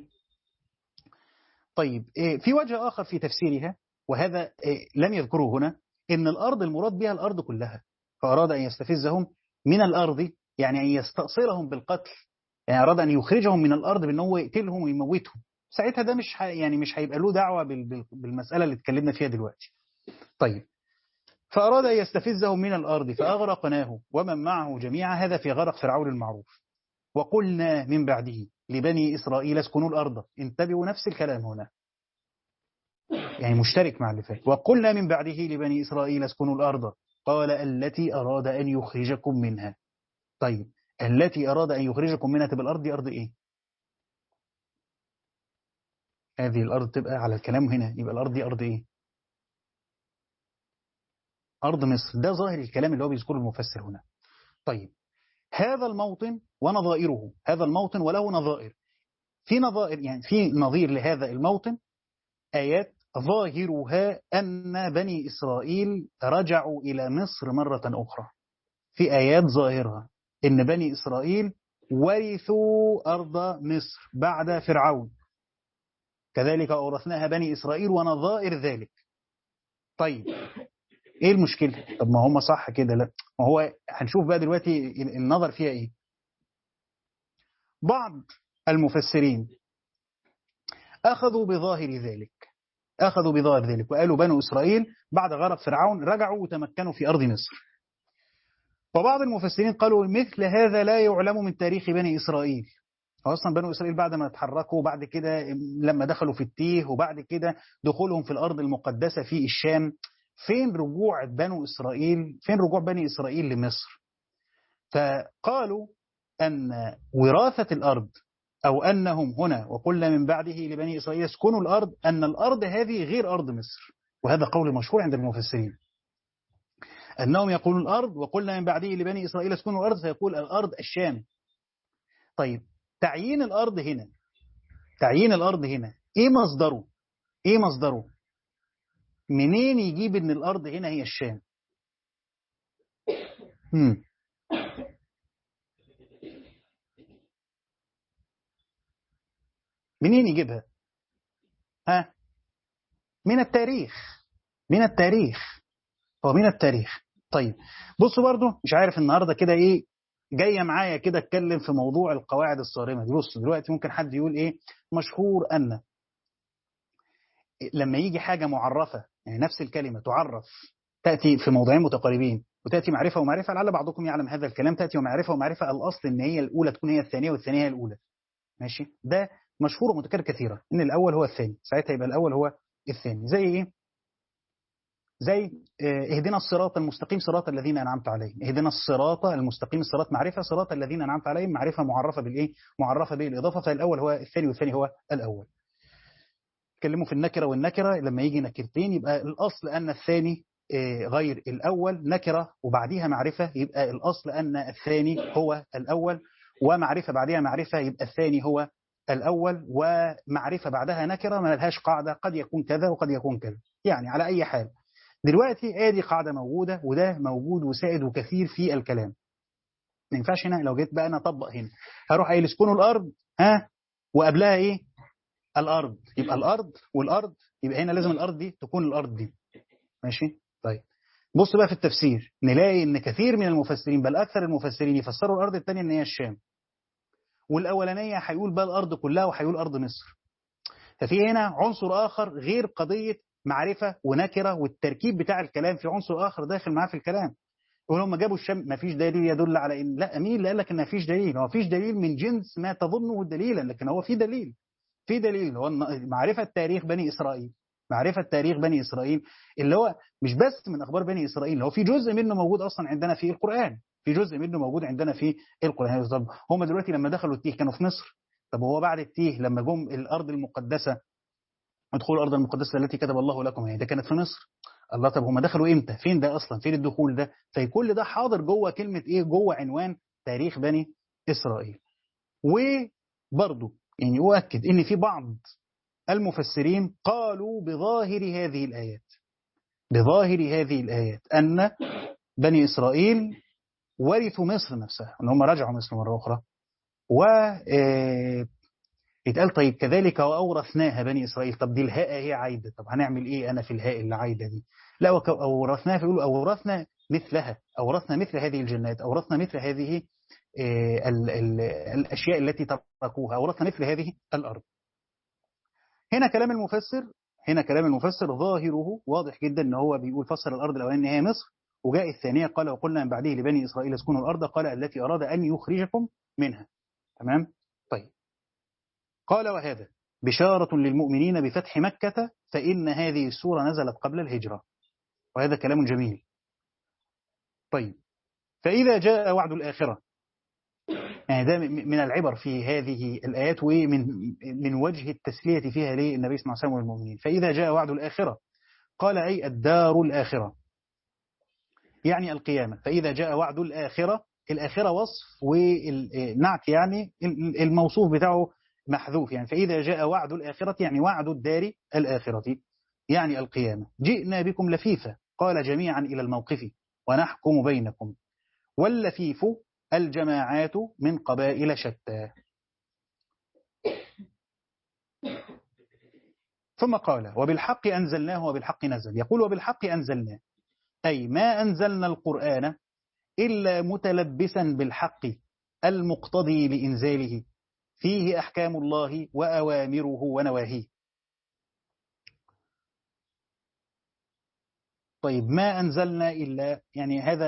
طيب إيه في وجه اخر في تفسيرها وهذا إيه لم يذكره هنا ان الارض المراد بها الارض كلها فاراد ان يستفزهم من الارض يعني ان يستأصلهم بالقتل يعني اراد ان يخرجهم من الارض بان هو يقتلهم ويموتهم ساعتها ده مش يعني مش هيبقى له دعوه بالمساله اللي اتكلمنا فيها دلوقتي طيب فاراد ان يستفزهم من الارض فاغرقناه ومن معه جميعا هذا في غرق فرعون المعروف وقلنا من بعده لبني اسرائيل اسكنوا الارض انتبهوا نفس الكلام هنا يعني مشترك مع اللي فات وقلنا من بعده لبني اسرائيل اسكنوا الارض قال التي اراد ان يخرجكم منها طيب التي اراد ان يخرجكم منها تبقى الارض دي ارض ايه هذه الأرض تبقى على الكلام هنا يبقى الأرض دي أرض إيه أرض مصر ده ظاهر الكلام اللي هو بيذكره المفسر هنا طيب هذا الموطن ونظائره هذا الموطن وله نظائر في نظائر يعني في نظير لهذا الموطن آيات ظاهرها أن بني إسرائيل رجعوا إلى مصر مرة أخرى في آيات ظاهرها إن بني إسرائيل ورثوا أرض مصر بعد فرعون كذلك أورثناها بني إسرائيل ونظائر ذلك طيب إيه المشكلة طب ما هم صح كده لا ما هو هنشوف بقى دلوقتي النظر فيها إيه بعض المفسرين أخذوا بظاهر ذلك أخذوا بظاهر ذلك وقالوا بنو إسرائيل بعد غرق فرعون رجعوا وتمكنوا في أرض مصر وبعض المفسرين قالوا مثل هذا لا يعلم من تاريخ بني إسرائيل اصلا بنو اسرائيل بعد ما اتحركوا وبعد كده لما دخلوا في التيه وبعد كده دخولهم في الارض المقدسه في الشام فين رجوع بنو اسرائيل فين رجوع بني اسرائيل لمصر فقالوا ان وراثه الارض او انهم هنا وقلنا من بعده لبني اسرائيل اسكنوا الارض ان الارض هذه غير ارض مصر وهذا قول مشهور عند المفسرين انهم يقولون الارض وقلنا من بعده لبني اسرائيل اسكنوا الارض فيقول الارض الشام طيب تعيين الأرض هنا تعيين الأرض هنا إيه مصدره إيه مصدره منين يجيب إن الأرض هنا هي الشام هم. منين يجيبها ها من التاريخ من التاريخ هو من التاريخ طيب بصوا برضو مش عارف النهارده كده ايه جايه معايا كده اتكلم في موضوع القواعد الصارمه دي بص دلوقتي ممكن حد يقول ايه مشهور ان لما يجي حاجه معرفه يعني نفس الكلمه تعرف تاتي في موضعين متقاربين وتاتي معرفه ومعرفه لعل بعضكم يعلم هذا الكلام تاتي ومعرفه ومعرفه الاصل ان هي الاولى تكون هي الثانيه والثانيه هي الاولى ماشي ده مشهور ومتكرر كثيرا ان الاول هو الثاني ساعتها يبقى الاول هو الثاني زي ايه زي اهدنا الصراط المستقيم صراط الذين انعمت عليهم اهدنا الصراط المستقيم الصراط معرفه صراط الذين انعمت عليهم معرفه معرفه بالايه معرفه بالاضافه فالاول هو الثاني والثاني هو الاول تكلموا في النكره والنكره لما يجي نكرتين يبقى الاصل ان الثاني غير الاول نكره وبعديها معرفه يبقى الاصل ان الثاني هو الاول ومعرفه بعدها معرفه يبقى الثاني هو الاول ومعرفه بعدها نكره ما لهاش قاعده قد يكون كذا وقد يكون كذا يعني على اي حال دلوقتي ادي قاعده موجوده وده موجود وسائد وكثير في الكلام ما ينفعش هنا لو جيت بقى انا اطبق هنا هروح قايل اسكنوا الارض ها وقبلها ايه الارض يبقى الارض والارض يبقى هنا لازم الارض دي تكون الارض دي ماشي طيب بص بقى في التفسير نلاقي ان كثير من المفسرين بل اكثر المفسرين يفسروا الارض الثانيه ان هي الشام والاولانيه هيقول بقى الارض كلها وهيقول ارض مصر ففي هنا عنصر اخر غير قضيه معرفة ونكرة والتركيب بتاع الكلام في عنصر آخر داخل معاه في الكلام ولما جابوا الشم ما فيش دليل يدل على ان لا مين اللي قال لك ان ما فيش دليل هو فيش دليل من جنس ما تظنه دليلا لكن هو في دليل في دليل هو معرفة تاريخ بني إسرائيل معرفة تاريخ بني إسرائيل اللي هو مش بس من أخبار بني إسرائيل هو في جزء منه موجود أصلا عندنا في القرآن في جزء منه موجود عندنا في القرآن طب هم دلوقتي لما دخلوا التيه كانوا في مصر طب هو بعد التيه لما جم الأرض المقدسة ادخلوا الأرض المقدسة التي كتب الله لكم يعني ده كانت في مصر الله طب هم دخلوا امتى فين ده أصلا فين الدخول ده فكل ده حاضر جوه كلمة ايه جوه عنوان تاريخ بني إسرائيل وبرضه يعني أؤكد ان في بعض المفسرين قالوا بظاهر هذه الآيات بظاهر هذه الآيات أن بني إسرائيل ورثوا مصر نفسها أن هم رجعوا مصر مرة أخرى و يتقال طيب كذلك وأورثناها بني إسرائيل طب دي الهاء هي عايدة طب هنعمل إيه أنا في الهاء اللي عايدة دي لا أورثناها فيقولوا أورثنا مثلها أورثنا مثل هذه الجنات أورثنا مثل هذه ال ال الأشياء التي تركوها أورثنا مثل هذه الأرض هنا كلام المفسر هنا كلام المفسر ظاهره واضح جدا ان هو بيقول فسر الارض الاولانيه هي مصر وجاء الثانيه قال وقلنا من بعده لبني اسرائيل اسكنوا الارض قال التي اراد ان يخرجكم منها تمام طيب قال وهذا بشارة للمؤمنين بفتح مكة فإن هذه السورة نزلت قبل الهجرة وهذا كلام جميل طيب فإذا جاء وعد الآخرة يعني ده من العبر في هذه الآيات ومن من وجه التسلية فيها للنبي صلى الله عليه وسلم والمؤمنين فإذا جاء وعد الآخرة قال أي الدار الآخرة يعني القيامة فإذا جاء وعد الآخرة الآخرة وصف والنعت يعني الموصوف بتاعه محذوف يعني فإذا جاء وعد الآخرة يعني وعد الدار الآخرة يعني القيامة جئنا بكم لفيفة قال جميعا إلى الموقف ونحكم بينكم واللفيف الجماعات من قبائل شتى ثم قال وبالحق أنزلناه وبالحق نزل يقول وبالحق أنزلناه أي ما أنزلنا القرآن إلا متلبسا بالحق المقتضي لإنزاله فيه أحكام الله وأوامره ونواهيه طيب ما أنزلنا إلا يعني هذا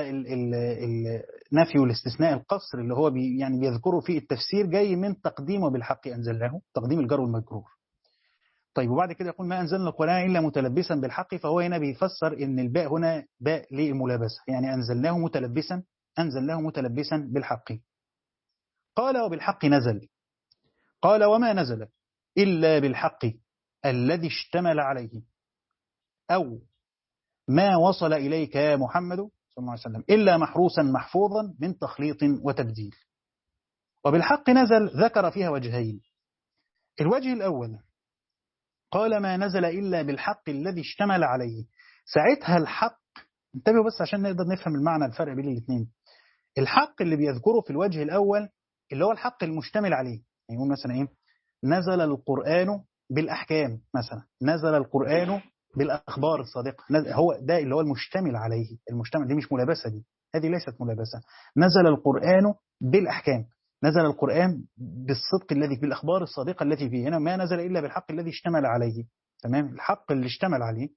النفي والاستثناء القصر اللي هو بي يعني بيذكره في التفسير جاي من تقديمه بالحق أنزلناه تقديم الجر والمجرور طيب وبعد كده يقول ما أنزلنا القرآن إلا متلبسا بالحق فهو هنا بيفسر إن الباء هنا باء للملابسة يعني أنزلناه متلبسا أنزلناه متلبسا بالحق قال وبالحق نزل قال وما نزل إلا بالحق الذي اشتمل عليه أو ما وصل إليك يا محمد صلى الله عليه وسلم إلا محروسا محفوظا من تخليط وتبديل وبالحق نزل ذكر فيها وجهين الوجه الأول قال ما نزل إلا بالحق الذي اشتمل عليه ساعتها الحق انتبهوا بس عشان نقدر نفهم المعنى الفرق بين الاثنين الحق اللي بيذكره في الوجه الأول اللي هو الحق المشتمل عليه يعني يقول مثلا إيه نزل القرآن بالأحكام مثلا نزل القرآن بالأخبار الصادقة هو ده اللي هو المشتمل عليه المشتمل دي مش ملابسة دي هذه ليست ملابسة نزل القرآن بالأحكام نزل القرآن بالصدق الذي بالأخبار الصادقة التي فيه هنا ما نزل إلا بالحق الذي اشتمل عليه تمام الحق اللي اشتمل عليه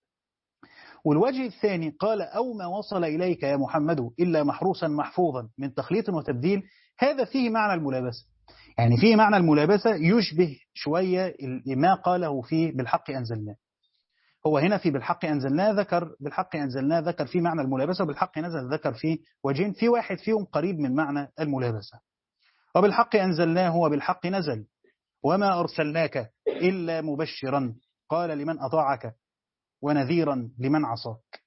والوجه الثاني قال أو ما وصل إليك يا محمد إلا محروسا محفوظا من تخليط وتبديل هذا فيه معنى الملابسة يعني فيه معنى الملابسة يشبه شوية ما قاله فيه بالحق أنزلناه هو هنا في بالحق أنزلناه ذكر بالحق أنزلناه ذكر في معنى الملابسة وبالحق نزل ذكر في وجهين في واحد فيهم قريب من معنى الملابسة وبالحق أنزلناه وبالحق نزل وما أرسلناك إلا مبشرا قال لمن أطاعك ونذيرا لمن عصاك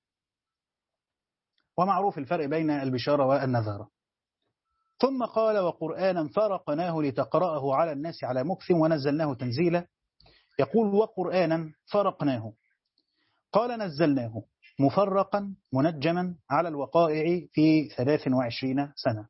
ومعروف الفرق بين البشارة والنذارة ثم قال وقرآنا فرقناه لتقرأه على الناس على مكث ونزلناه تنزيلا يقول وقرآنا فرقناه قال نزلناه مفرقا منجما على الوقائع في 23 سنة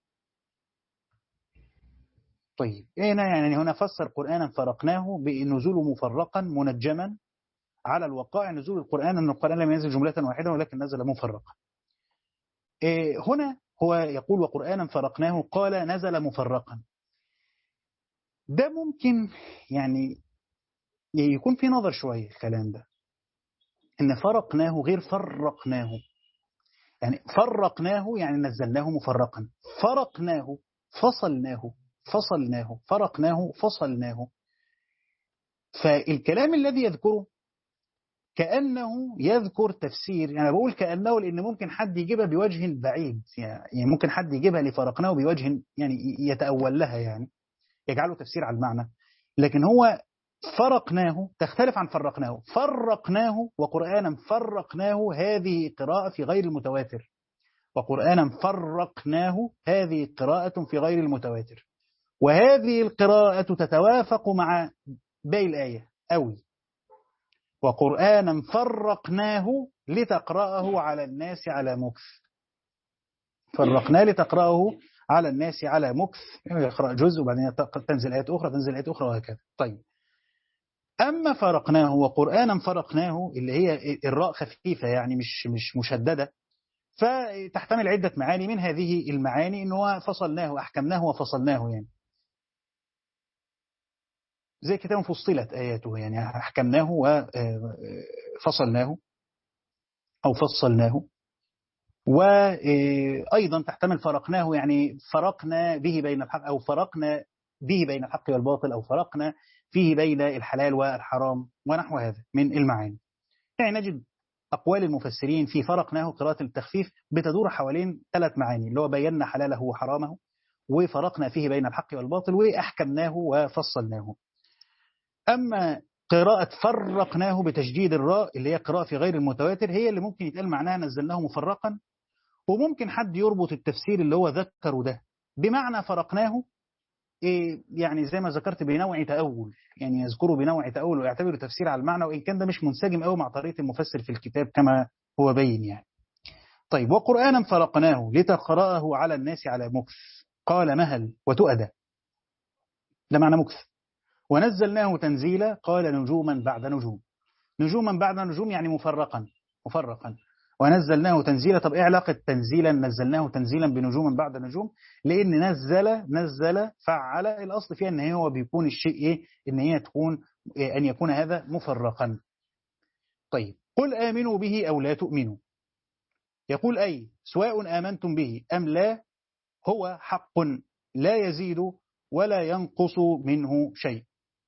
طيب هنا يعني هنا فسر قرآنا فرقناه بنزول مفرقا منجما على الوقائع نزول القرآن أن القرآن لم ينزل جملة واحدة ولكن نزل مفرقا هنا هو يقول وقرآنا فرقناه قال نزل مفرقا ده ممكن يعني يكون في نظر شوية الكلام ده إن فرقناه غير فرقناه يعني فرقناه يعني نزلناه مفرقا فرقناه فصلناه فصلناه فرقناه فصلناه فالكلام الذي يذكره كأنه يذكر تفسير يعني بقول كأنه لأن ممكن حد يجيبها بوجه بعيد يعني ممكن حد يجيبها لفرقناه بوجه يعني يتأول لها يعني يجعله تفسير على المعنى لكن هو فرقناه تختلف عن فرقناه فرقناه وقرآنا فرقناه هذه قراءة في غير المتواتر وقرآنا فرقناه هذه قراءة في غير المتواتر وهذه القراءة تتوافق مع باقي الآية أوي وقرآنا فرقناه لتقرأه على الناس على مكث فرقناه لتقرأه على الناس على مكث يقرأ جزء وبعدين تنزل آيات أخرى تنزل آيات أخرى وهكذا طيب أما فرقناه وقرآنا فرقناه اللي هي الراء خفيفة يعني مش مش مشددة فتحتمل عدة معاني من هذه المعاني إنه فصلناه أحكمناه وفصلناه يعني زي كتاب فصلت آياته يعني أحكمناه وفصلناه أو فصلناه وأيضا تحتمل فرقناه يعني فرقنا به بين الحق أو فرقنا به بين الحق والباطل أو فرقنا فيه بين الحلال والحرام ونحو هذا من المعاني يعني نجد أقوال المفسرين في فرقناه قراءة التخفيف بتدور حوالين ثلاث معاني اللي هو بينا حلاله وحرامه وفرقنا فيه بين الحق والباطل وأحكمناه وفصلناه أما قراءة فرقناه بتشديد الراء اللي هي قراءة في غير المتواتر هي اللي ممكن يتقال معناها نزلناه مفرقا وممكن حد يربط التفسير اللي هو ذكره ده بمعنى فرقناه إيه يعني زي ما ذكرت بنوع تأول يعني يذكره بنوع تأول ويعتبره تفسير على المعنى وإن كان ده مش منسجم قوي مع طريقة المفسر في الكتاب كما هو بين يعني طيب وقرآنا فرقناه لتقرأه على الناس على مكث قال مهل وتؤدى ده معنى مكث ونزلناه تنزيلا قال نجوما بعد نجوم نجوما بعد نجوم يعني مفرقا مفرقا ونزلناه تنزيلا طب ايه علاقة تنزيلا نزلناه تنزيلا بنجوم بعد نجوم لان نزل نزل فعل الاصل فيها ان هو بيكون الشيء ايه ان هي تكون إيه ان يكون هذا مفرقا طيب قل آمنوا به أو لا تؤمنوا يقول أي سواء آمنتم به أم لا هو حق لا يزيد ولا ينقص منه شيء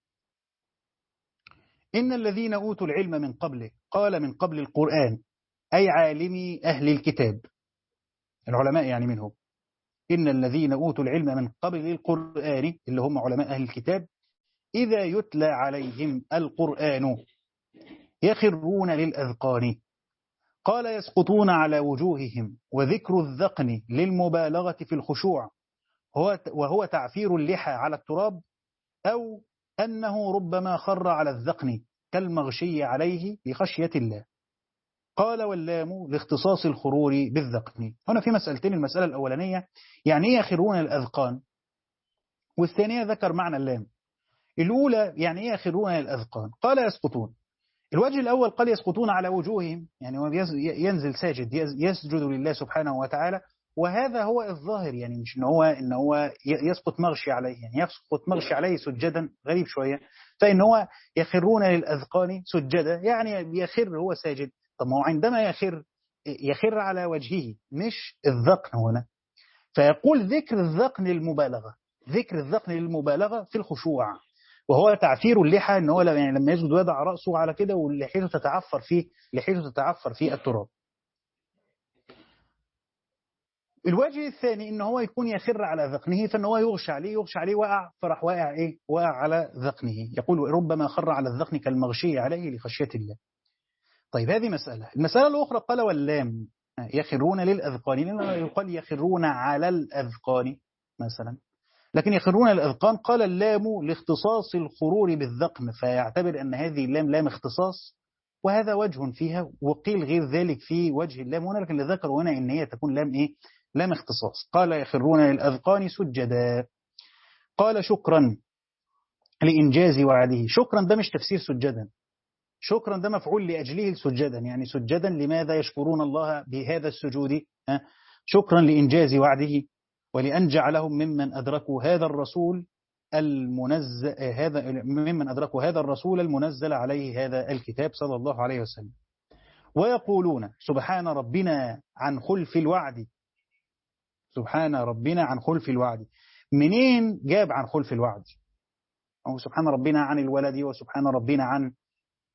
إن الذين أوتوا العلم من قبله قال من قبل القرآن أي عالمي أهل الكتاب العلماء يعني منهم إن الذين أوتوا العلم من قبل القرآن اللي هم علماء أهل الكتاب إذا يتلى عليهم القرآن يخرون للأذقان قال يسقطون على وجوههم وذكر الذقن للمبالغة في الخشوع وهو تعفير اللحى على التراب أو أنه ربما خر على الذقن كالمغشي عليه لخشية الله قال واللام لاختصاص الخرور بالذقن هنا في مسألتين المسألة الأولانية يعني ايه يخرون الأذقان والثانية ذكر معنى اللام الأولى يعني ايه يخرون الأذقان قال يسقطون الوجه الأول قال يسقطون على وجوههم يعني هو ينزل ساجد يسجد لله سبحانه وتعالى وهذا هو الظاهر يعني مش ان هو ان هو يسقط مغشي عليه يعني يسقط مغشي عليه سجدا غريب شويه فان هو يخرون للاذقان سجدا يعني يخر هو ساجد طب ما هو عندما يخر يخر على وجهه مش الذقن هنا فيقول ذكر الذقن للمبالغه ذكر الذقن للمبالغه في الخشوع وهو تعفير اللحى ان هو يعني لما يسجد ويضع راسه على كده ولحيته تتعفر فيه لحيته تتعفر في التراب الوجه الثاني ان هو يكون يخر على ذقنه فان هو يغشى عليه يغشى عليه وقع فراح واقع ايه واقع على ذقنه يقول ربما خر على الذقن كالمغشي عليه لخشيه الله طيب هذه مسألة المسألة الأخرى قال واللام يخرون للأذقان يقال يخرون على الأذقان مثلا لكن يخرون الأذقان قال اللام لاختصاص الخرور بالذقن فيعتبر أن هذه اللام لام اختصاص وهذا وجه فيها وقيل غير ذلك في وجه اللام هنا لكن اللي ذكروا هنا ان هي تكون لام ايه لام اختصاص قال يخرون للأذقان سجدا قال شكرا لإنجاز وعده شكرا ده مش تفسير سجدا شكرا ده مفعول لأجله سجدا يعني سجدا لماذا يشكرون الله بهذا السجود شكرا لإنجاز وعده ولأن جعلهم ممن أدركوا هذا الرسول المنزل هذا ممن أدركوا هذا الرسول المنزل عليه هذا الكتاب صلى الله عليه وسلم ويقولون سبحان ربنا عن خلف الوعد سبحان ربنا عن خلف الوعد منين جاب عن خلف الوعد أو سبحان ربنا عن الولد وسبحان ربنا عن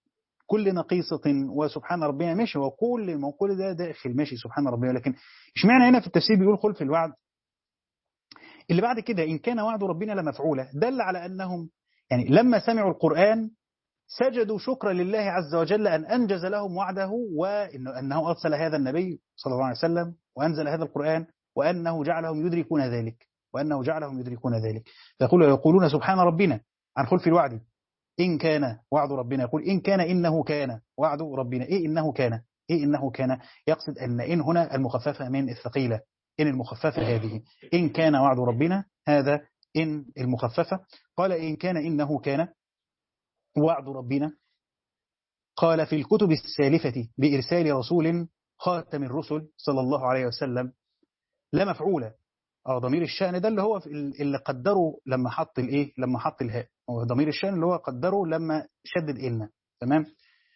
كل نقيصة وسبحان ربنا ماشي وكل ما كل ده داخل ماشي سبحان ربنا لكن اشمعنى هنا في التفسير بيقول خلف الوعد اللي بعد كده إن كان وعد ربنا لمفعولة دل على أنهم يعني لما سمعوا القرآن سجدوا شكرا لله عز وجل أن أنجز لهم وعده وأنه أرسل هذا النبي صلى الله عليه وسلم وأنزل هذا القرآن وأنه جعلهم يدركون ذلك وأنه جعلهم يدركون ذلك فيقول يقولون سبحان ربنا عن خلف الوعد إن كان وعد ربنا يقول إن كان إنه كان وعد ربنا إيه إنه كان إيه إنه كان يقصد أن إن هنا المخففة من الثقيلة إن المخففة هذه إن كان وعد ربنا هذا إن المخففة قال إن كان إنه كان وعد ربنا قال في الكتب السالفة بإرسال رسول خاتم الرسل صلى الله عليه وسلم لا مفعولة اه ضمير الشأن ده اللي هو اللي قدره لما حط الايه لما حط الهاء هو ضمير الشأن اللي هو قدره لما شدد إن تمام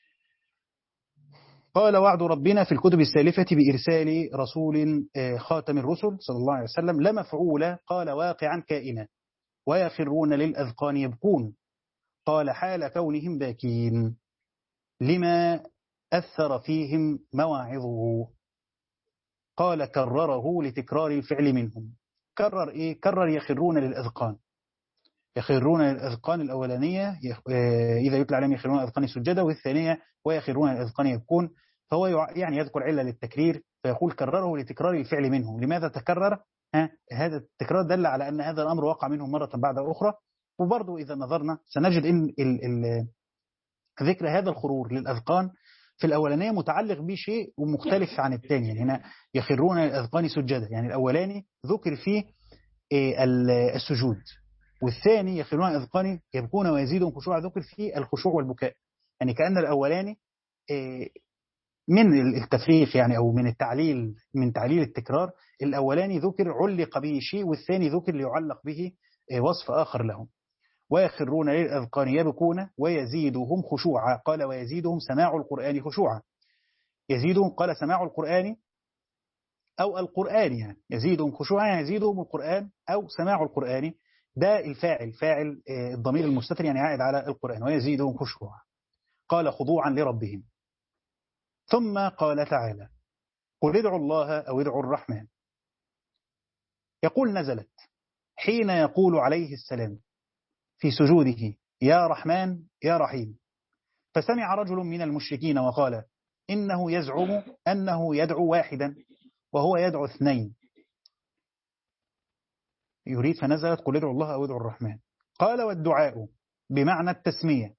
قال وعد ربنا في الكتب السالفة بإرسال رسول خاتم الرسل صلى الله عليه وسلم لا مفعولة قال واقعا كائنا ويخرون للأذقان يبكون قال حال كونهم باكين لما أثر فيهم مواعظه قال كرره لتكرار الفعل منهم كرر إيه؟ كرر يخرون للأذقان يخرون للأذقان الأولانية إذا يتلى عليهم يخرون الأذقان سجدا والثانية ويخرون للأذقان يبكون فهو يعني يذكر علة للتكرير فيقول كرره لتكرار الفعل منهم لماذا تكرر ها هذا التكرار دل على أن هذا الأمر وقع منهم مرة بعد أخرى وبرضه إذا نظرنا سنجد إن ال ال ذكر هذا الخرور للأذقان في الأولانية متعلق بشيء ومختلف عن الثاني يعني هنا يخرون للأذقان سجدا يعني الأولاني ذكر فيه السجود والثاني يخرون الأذقان يبكون ويزيدهم خشوع ذكر فيه الخشوع والبكاء يعني كأن الأولاني من التفريق يعني أو من التعليل من تعليل التكرار الأولاني ذكر علق به شيء والثاني ذكر ليعلق به وصف آخر لهم ويخرون للأذقان يبكون ويزيدهم خشوعا قال ويزيدهم سماع القرآن خشوعا يزيدهم قال سماع القرآن أو القرآن يعني يزيدهم خشوعا يعني يزيدهم القرآن أو سماع القرآن ده الفاعل فاعل الضمير المستتر يعني عائد على القرآن ويزيدهم خشوعا قال خضوعا لربهم ثم قال تعالى قل ادعوا الله أو ادعوا الرحمن يقول نزلت حين يقول عليه السلام في سجوده يا رحمن يا رحيم فسمع رجل من المشركين وقال إنه يزعم أنه يدعو واحدا وهو يدعو اثنين يريد فنزلت قل ادعوا الله أو ادعوا الرحمن قال والدعاء بمعنى التسمية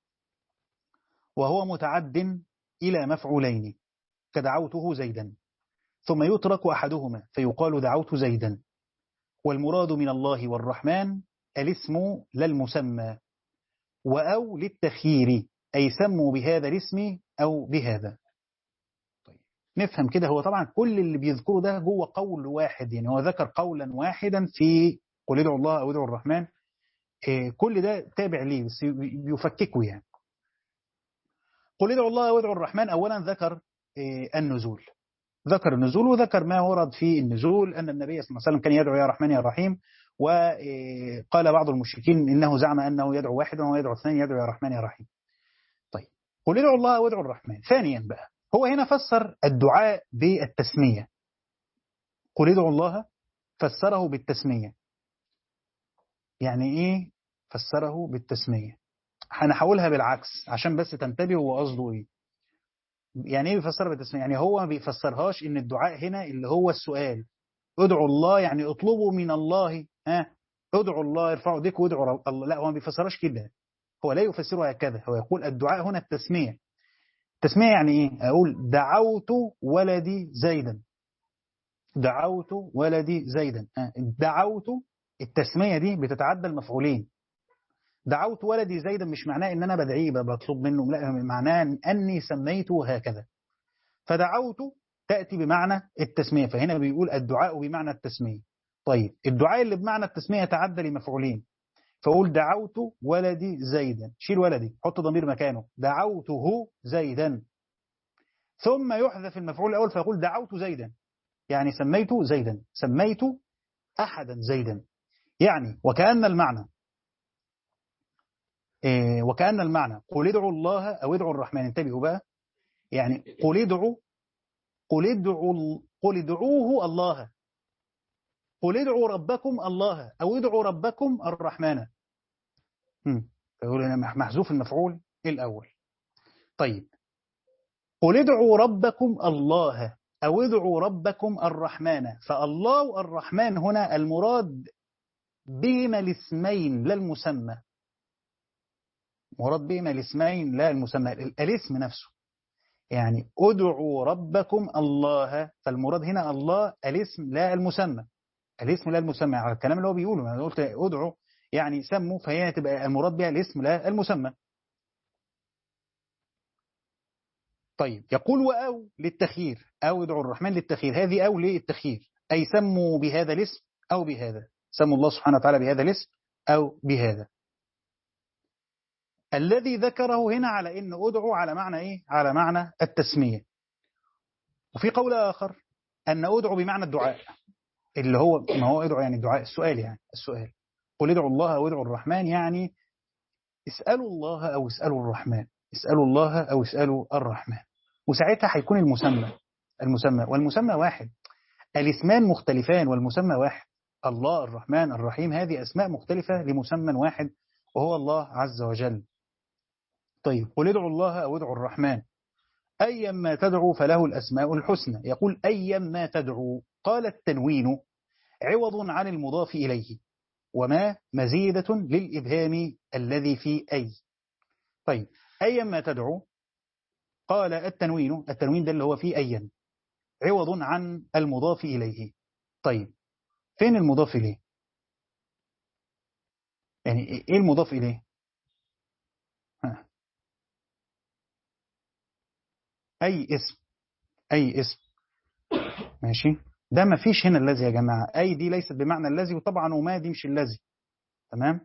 وهو متعد إلى مفعولين كدعوته زيدا ثم يترك أحدهما فيقال دعوت زيدا والمراد من الله والرحمن الاسم للمسمى وأو للتخيير أي سموا بهذا الاسم أو بهذا طيب. نفهم كده هو طبعا كل اللي بيذكره ده جوه قول واحد يعني هو ذكر قولا واحدا في قل ادعوا الله أو ادعوا الرحمن إيه كل ده تابع ليه بس بيفككوا يعني قل ادعوا الله أو ادعوا الرحمن أولا ذكر إيه النزول ذكر النزول وذكر ما ورد في النزول أن النبي صلى الله عليه وسلم كان يدعو يا رحمن يا رحيم وقال بعض المشركين إنه زعم أنه يدعو واحدا ويدعو اثنين يدعو يا رحمن يا رحيم طيب قل ادعوا الله وادعوا الرحمن ثانيا بقى هو هنا فسر الدعاء بالتسمية قل ادعوا الله فسره بالتسمية يعني إيه فسره بالتسمية هنحاولها بالعكس عشان بس تنتبه هو قصده إيه يعني ايه بيفسرها بالتسمية يعني هو ما بيفسرهاش ان الدعاء هنا اللي هو السؤال ادعوا الله يعني اطلبوا من الله ها ادعوا الله ارفعوا ايديك وادعوا الله لا هو ما بيفسرهاش كده هو لا يفسرها هكذا هو يقول الدعاء هنا التسمية التسمية يعني ايه اقول دعوت ولدي زيدا دعوت ولدي زيدا دعوت التسمية دي بتتعدى المفعولين دعوت ولدي زيدا مش معناه ان انا بدعيه بطلب منه لا معناه اني سميته هكذا فدعوت تأتي بمعنى التسمية فهنا بيقول الدعاء بمعنى التسمية طيب الدعاء اللي بمعنى التسمية يتعدى لمفعولين فأقول دعوت ولدي زيدا شيل ولدي حط ضمير مكانه دعوته زيدا ثم يحذف المفعول الأول فيقول دعوت زيدا يعني سميت زيدا سميت أحدا زيدا يعني وكأن المعنى إيه وكأن المعنى قل ادعوا الله أو ادعوا الرحمن انتبهوا بقى يعني قل ادعوا قل ادعوا قل ادعوه الله قل ادعوا ربكم الله أو ادعوا ربكم الرحمن فيقول هنا محذوف المفعول الأول طيب قل ادعوا ربكم الله أو ادعوا ربكم الرحمن فالله والرحمن هنا المراد بهما الاسمين لا المسمى مراد بهما الاسمين لا المسمى الاسم نفسه يعني ادعوا ربكم الله فالمراد هنا الله الاسم لا المسمى الاسم لا المسمى على الكلام اللي هو بيقوله انا قلت ادعوا يعني سموا فهي تبقى المراد بها الاسم لا المسمى طيب يقول وأو للتخيير أو ادعوا الرحمن للتخيير هذه أو للتخيير أي سموا بهذا الاسم أو بهذا سموا الله سبحانه وتعالى بهذا الاسم أو بهذا الذي ذكره هنا على إن أدعو على معنى إيه؟ على معنى التسمية وفي قول آخر أن أدعو بمعنى الدعاء اللي هو ما هو ادعو يعني الدعاء السؤال يعني السؤال قل ادعوا الله أو ادعوا الرحمن يعني اسألوا الله أو اسألوا الرحمن اسألوا الله أو اسألوا الرحمن وساعتها هيكون المسمى المسمى والمسمى واحد الاسمان مختلفان والمسمى واحد الله الرحمن الرحيم هذه أسماء مختلفة لمسمى واحد وهو الله عز وجل طيب قل ادعوا الله أو ادعوا الرحمن أيما تدعو فله الأسماء الحسنى يقول أيما تدعو قال التنوين عوض عن المضاف إليه وما مزيدة للإبهام الذي في أي طيب أيما تدعو قال التنوين التنوين ده اللي هو فيه أيا عوض عن المضاف إليه طيب فين المضاف إليه يعني إيه المضاف إليه ها. أي اسم أي اسم ماشي ده ما فيش هنا الذي يا جماعة أي دي ليست بمعنى الذي وطبعا وما دي مش الذي تمام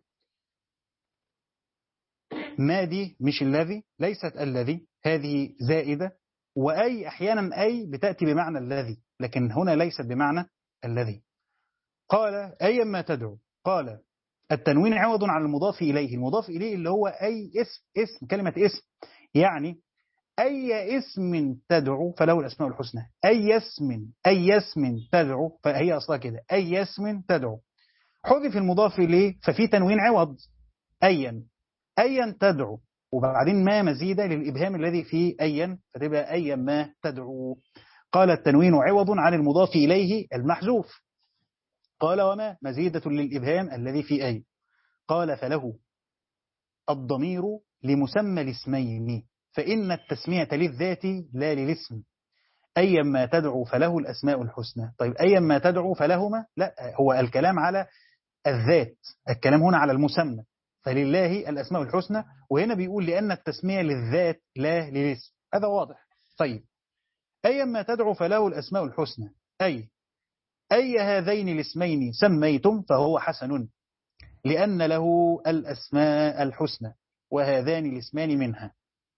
ما دي مش الذي ليست الذي هذه زائدة وأي أحيانا أي بتأتي بمعنى الذي لكن هنا ليست بمعنى الذي قال أيما تدعو قال التنوين عوض عن المضاف إليه المضاف إليه اللي هو أي اسم اسم كلمة اسم يعني أي اسم تدعو فله الأسماء الحسنى أي اسم أي اسم تدعو فهي أصلا كده أي اسم تدعو حذف المضاف إليه ففي تنوين عوض أيا أيا تدعو وبعدين ما مزيدة للإبهام الذي في أيا فتبقى أيا ما تدعو قال التنوين عوض عن المضاف إليه المحذوف قال وما مزيدة للإبهام الذي في أي قال فله الضمير لمسمى الاسمين فإن التسمية للذات لا للاسم أيا ما تدعو فله الأسماء الحسنى طيب أيا ما تدعو فلهما لا هو الكلام على الذات الكلام هنا على المسمى فلله الأسماء الحسنى وهنا بيقول لأن التسمية للذات لا للاسم هذا واضح طيب أيا ما تدعو فله الأسماء الحسنى أي أي هذين الاسمين سميتم فهو حسن لأن له الأسماء الحسنى وهذان الاسمان منها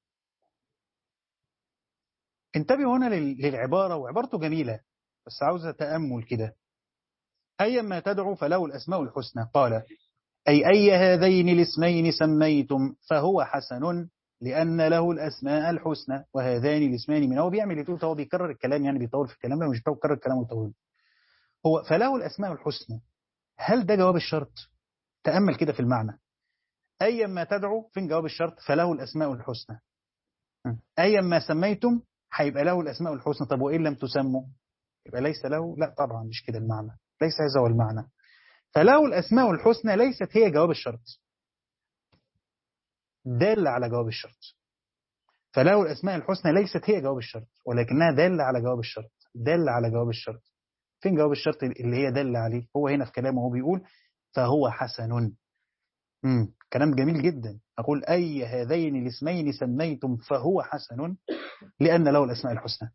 انتبهوا هنا للعبارة وعبارته جميلة بس عاوزة تأمل كده أيا ما تدعو فله الأسماء الحسنى قال أي أي هذين الاسمين سميتم فهو حسن لأن له الأسماء الحسنى وهذان الاسمان من هو بيعمل يتوت هو بيكرر الكلام يعني بيطول في الكلام مش بيكرر الكلام ويطول هو فله الأسماء الحسنى هل ده جواب الشرط تأمل كده في المعنى أيا ما تدعو فين جواب الشرط فله الأسماء الحسنى أيا ما سميتم هيبقى له الأسماء الحسنى طب وإن لم تسموا يبقى ليس له لا طبعا مش كده المعنى ليس هذا هو المعنى فله الأسماء الحسنى ليست هي جواب الشرط دالة على جواب الشرط فله الأسماء الحسنى ليست هي جواب الشرط ولكنها دالة على جواب الشرط دالة على جواب الشرط فين جواب الشرط اللي هي دالة عليه هو هنا في كلامه هو بيقول فهو حسن مم. كلام جميل جدا أقول أي هذين الاسمين سميتم فهو حسن لأن له الأسماء الحسنى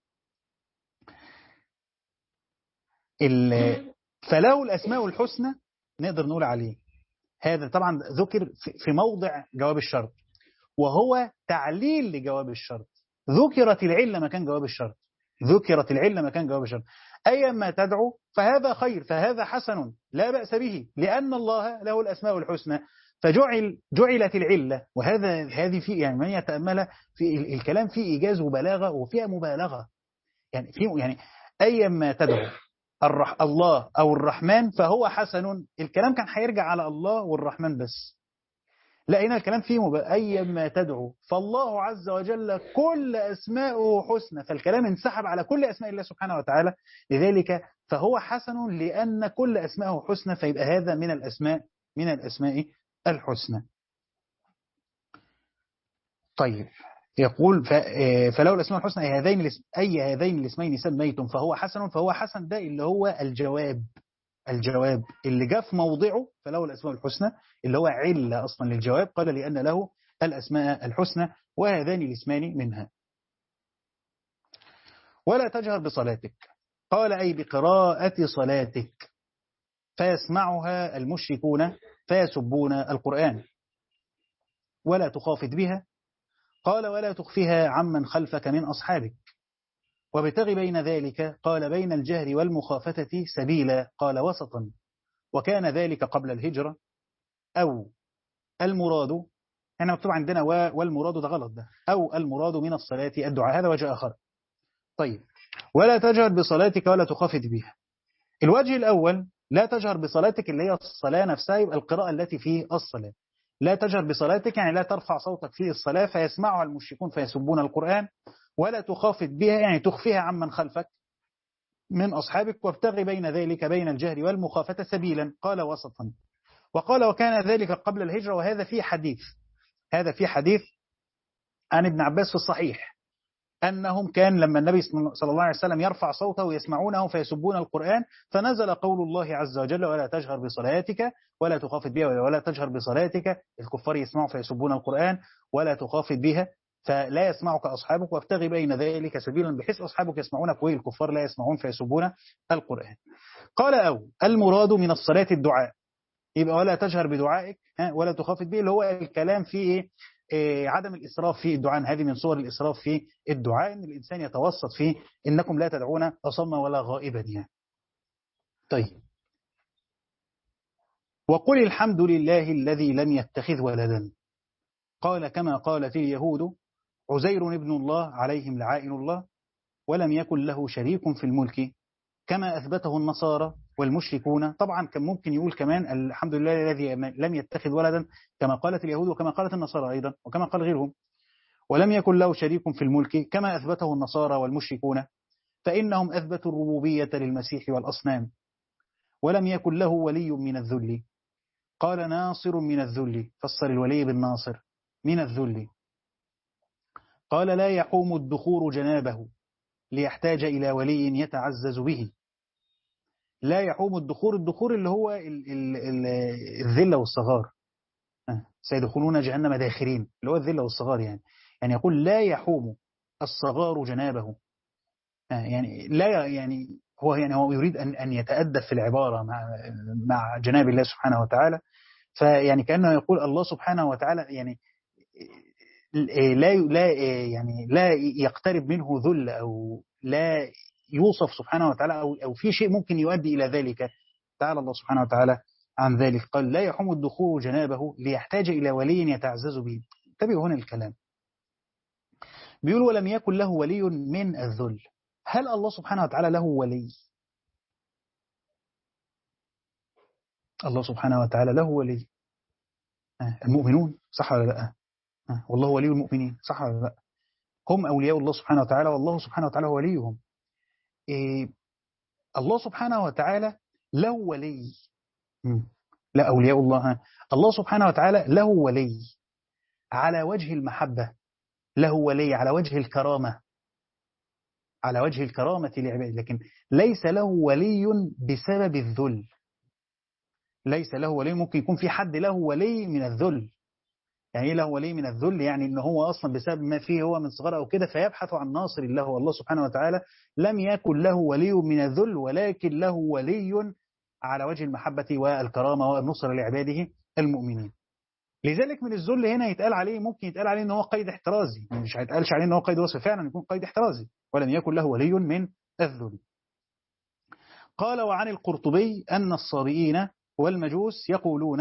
فله الأسماء الحسنى نقدر نقول عليه هذا طبعا ذكر في موضع جواب الشرط وهو تعليل لجواب الشرط ذكرت العلة مكان جواب الشرط ذكرت العلة مكان جواب الشرط أيا ما تدعو فهذا خير فهذا حسن لا بأس به لأن الله له الأسماء الحسنى فجعل جعلت العلة وهذا هذه في يعني من يتأمل في الكلام فيه إيجاز وبلاغة وفيها مبالغة يعني في يعني أيما تدعو الرح الله أو الرحمن فهو حسن الكلام كان هيرجع على الله والرحمن بس لا هنا الكلام فيه مب... أيما تدعو فالله عز وجل كل أسماءه حسنى فالكلام انسحب على كل أسماء الله سبحانه وتعالى لذلك فهو حسن لأن كل أسماءه حسنى فيبقى هذا من الأسماء من الأسماء الحسنى طيب يقول فلو الأسماء الحسنى أي هذين أي هذين الاسمين سميتم فهو حسن فهو حسن ده اللي هو الجواب الجواب اللي جاء في موضعه فله الأسماء الحسنى اللي هو علة أصلا للجواب قال لأن له الأسماء الحسنى وهذان الاسمان منها ولا تجهر بصلاتك قال أي بقراءة صلاتك فيسمعها المشركون فيسبون القرآن ولا تخافت بها قال ولا تخفها عمن خلفك من أصحابك وابتغ بين ذلك قال بين الجهر والمخافتة سبيلا قال وسطا وكان ذلك قبل الهجرة أو المراد هنا مكتوب عندنا والمراد ده غلط ده أو المراد من الصلاة الدعاء هذا وجه آخر طيب ولا تجهر بصلاتك ولا تخافت بها الوجه الأول لا تجهر بصلاتك اللي هي الصلاة نفسها يبقى القراءة التي في الصلاة لا تجهر بصلاتك يعني لا ترفع صوتك في الصلاة فيسمعها المشركون فيسبون القرآن ولا تخافت بها يعني تخفيها عمن خلفك من أصحابك وابتغي بين ذلك بين الجهر والمخافة سبيلا قال وسطا وقال وكان ذلك قبل الهجرة وهذا في حديث هذا في حديث عن ابن عباس في الصحيح أنهم كان لما النبي صلى الله عليه وسلم يرفع صوته ويسمعونه فيسبون القرآن فنزل قول الله عز وجل ولا تجهر بصلاتك ولا تخافت بها ولا تجهر بصلاتك الكفار يسمعوا فيسبون القرآن ولا تخافت بها فلا يسمعك أصحابك وابتغي بين ذلك سبيلا بحيث أصحابك يسمعونك والكفار لا يسمعون فيسبون القرآن قال أو المراد من الصلاة الدعاء يبقى ولا تجهر بدعائك ولا تخافت به اللي هو الكلام فيه إيه عدم الإسراف في الدعاء هذه من صور الإسراف في الدعاء إن الإنسان يتوسط فيه إنكم لا تدعون أصم ولا غائبا يعني طيب وقل الحمد لله الذي لم يتخذ ولدا قال كما قالت اليهود عزير ابن الله عليهم لعائن الله ولم يكن له شريك في الملك كما أثبته النصارى والمشركون طبعا كان ممكن يقول كمان الحمد لله الذي لم يتخذ ولدا كما قالت اليهود وكما قالت النصارى أيضا وكما قال غيرهم ولم يكن له شريك في الملك كما أثبته النصارى والمشركون فإنهم أثبتوا الربوبية للمسيح والأصنام ولم يكن له ولي من الذل قال ناصر من الذل فسر الولي بالناصر من الذل قال لا يحوم الدخور جنابه ليحتاج إلى ولي يتعزز به لا يحوم الدخور الدخور اللي هو ال ال ال الذلة والصغار سيدخلون جهنم داخرين اللي هو الذلة والصغار يعني يعني يقول لا يحوم الصغار جنابه يعني لا يعني هو يعني هو يريد أن أن يتأدب في العبارة مع مع جناب الله سبحانه وتعالى فيعني كأنه يقول الله سبحانه وتعالى يعني لا لا يعني لا يقترب منه ذل أو لا يوصف سبحانه وتعالى أو, أو في شيء ممكن يؤدي إلى ذلك تعالى الله سبحانه وتعالى عن ذلك قال لا يحوم الدخول جنابه ليحتاج إلى ولي يتعزز به انتبهوا هنا الكلام بيقول ولم يكن له ولي من الذل هل الله سبحانه وتعالى له ولي الله سبحانه وتعالى له ولي المؤمنون صح ولا لا والله ولي المؤمنين صح ولا لا هم أولياء الله سبحانه وتعالى والله سبحانه وتعالى هو وليهم إيه الله سبحانه وتعالى له ولي لا أولياء الله الله سبحانه وتعالى له ولي على وجه المحبة له ولي على وجه الكرامة على وجه الكرامة لعباده لكن ليس له ولي بسبب الذل ليس له ولي ممكن يكون في حد له ولي من الذل يعني ايه له ولي من الذل يعني ان هو اصلا بسبب ما فيه هو من صغر او كده فيبحث عن ناصر الله والله سبحانه وتعالى لم يكن له ولي من الذل ولكن له ولي على وجه المحبة والكرامة والنصر لعباده المؤمنين لذلك من الذل هنا يتقال عليه ممكن يتقال عليه ان هو قيد احترازي مش هيتقالش عليه ان هو قيد وصف فعلا يكون قيد احترازي ولم يكن له ولي من الذل قال وعن القرطبي أن الصابئين والمجوس يقولون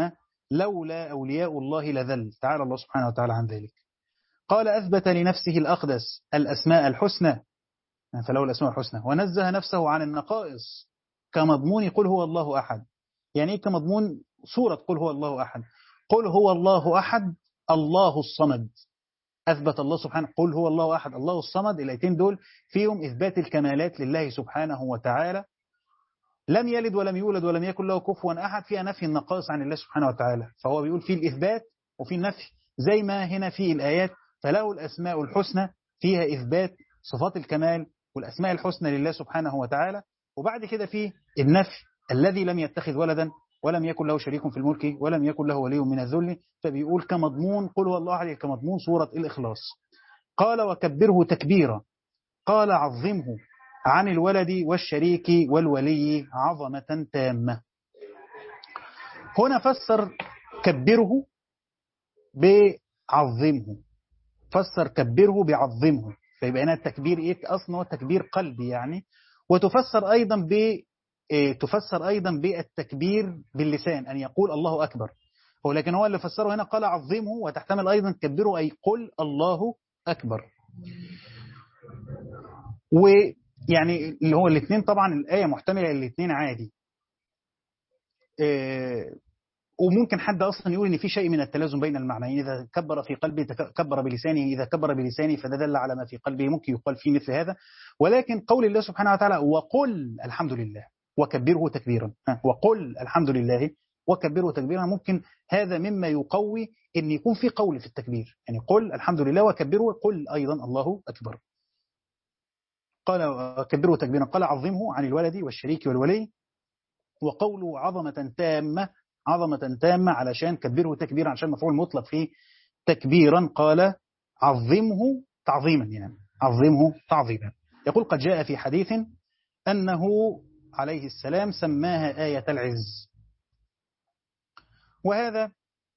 لولا أولياء الله لذل تعالى الله سبحانه وتعالى عن ذلك قال أثبت لنفسه الأقدس الأسماء الحسنى فله الأسماء الحسنى ونزه نفسه عن النقائص كمضمون قل هو الله أحد يعني إيه كمضمون سورة قل هو الله أحد قل هو الله أحد الله الصمد أثبت الله سبحانه قل هو الله أحد الله الصمد الآيتين دول فيهم إثبات الكمالات لله سبحانه وتعالى لم يلد ولم يولد ولم يكن له كفوا أحد فيها نفي النقائص عن الله سبحانه وتعالى فهو بيقول فيه الإثبات وفي النفي زي ما هنا في الآيات فله الأسماء الحسنى فيها إثبات صفات الكمال والأسماء الحسنى لله سبحانه وتعالى وبعد كده في النفي الذي لم يتخذ ولدا ولم يكن له شريك في الملك ولم يكن له ولي من الذل فبيقول كمضمون قل هو الله أحد كمضمون سورة الإخلاص قال وكبره تكبيرا قال عظمه عن الولد والشريك والولي عظمة تامة هنا فسر كبره بعظمه فسر كبره بعظمه فيبقى هنا التكبير ايه اصلا هو تكبير قلبي يعني وتفسر ايضا ب تفسر ايضا بالتكبير باللسان ان يقول الله اكبر هو لكن هو اللي فسره هنا قال عظمه وتحتمل ايضا كبره اي قل الله اكبر ويعني اللي هو الاثنين طبعا الايه محتمله الاثنين عادي وممكن حد اصلا يقول ان في شيء من التلازم بين المعنيين اذا كبر في قلبه كبر بلسانه اذا كبر بلسانه فده دل على ما في قلبه ممكن يقال فيه مثل هذا ولكن قول الله سبحانه وتعالى وقل الحمد لله وكبره تكبيرا وقل الحمد لله وكبره تكبيرا ممكن هذا مما يقوي ان يكون في قول في التكبير يعني قل الحمد لله وكبره قل ايضا الله اكبر قال وكبره تكبيرا قال عظمه عن الولد والشريك والولي وقوله عظمة تامة عظمة تامة علشان كبره تكبيرا عشان مفعول مطلق فيه تكبيرا قال عظمه تعظيما يعني عظمه تعظيما يقول قد جاء في حديث أنه عليه السلام سماها آية العز وهذا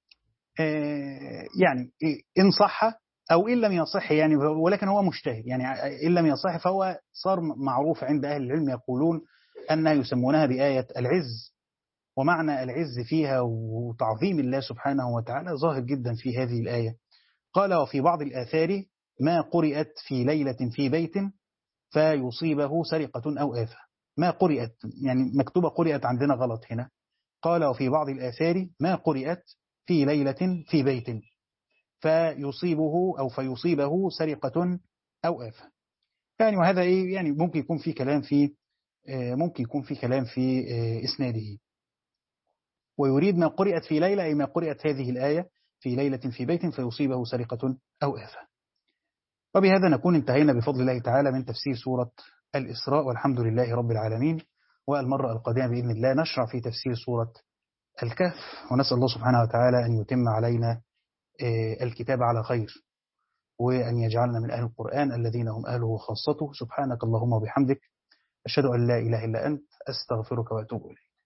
يعني إن صح أو إن لم يصح يعني ولكن هو مجتهد يعني إن لم يصح فهو صار معروف عند أهل العلم يقولون أنها يسمونها بآية العز ومعنى العز فيها وتعظيم الله سبحانه وتعالى ظاهر جدا في هذه الآية قال وفي بعض الآثار ما قرأت في ليلة في بيت فيصيبه سرقة أو آفة ما قرأت يعني مكتوبة قرأت عندنا غلط هنا قال وفي بعض الآثار ما قرأت في ليلة في بيت فيصيبه أو فيصيبه سرقة أو آفة يعني وهذا إيه يعني ممكن يكون في كلام في ممكن يكون في كلام في إسناده ويريد ما قرأت في ليلة أي ما قرأت هذه الآية في ليلة في بيت فيصيبه سرقة أو آفة وبهذا نكون انتهينا بفضل الله تعالى من تفسير سورة الإسراء والحمد لله رب العالمين والمرة القادمة بإذن الله نشرع في تفسير سورة الكهف ونسأل الله سبحانه وتعالى أن يتم علينا الكتاب على خير وأن يجعلنا من أهل القرآن الذين هم أهله وخاصته سبحانك اللهم وبحمدك أشهد أن لا إله إلا أنت أستغفرك وأتوب إليك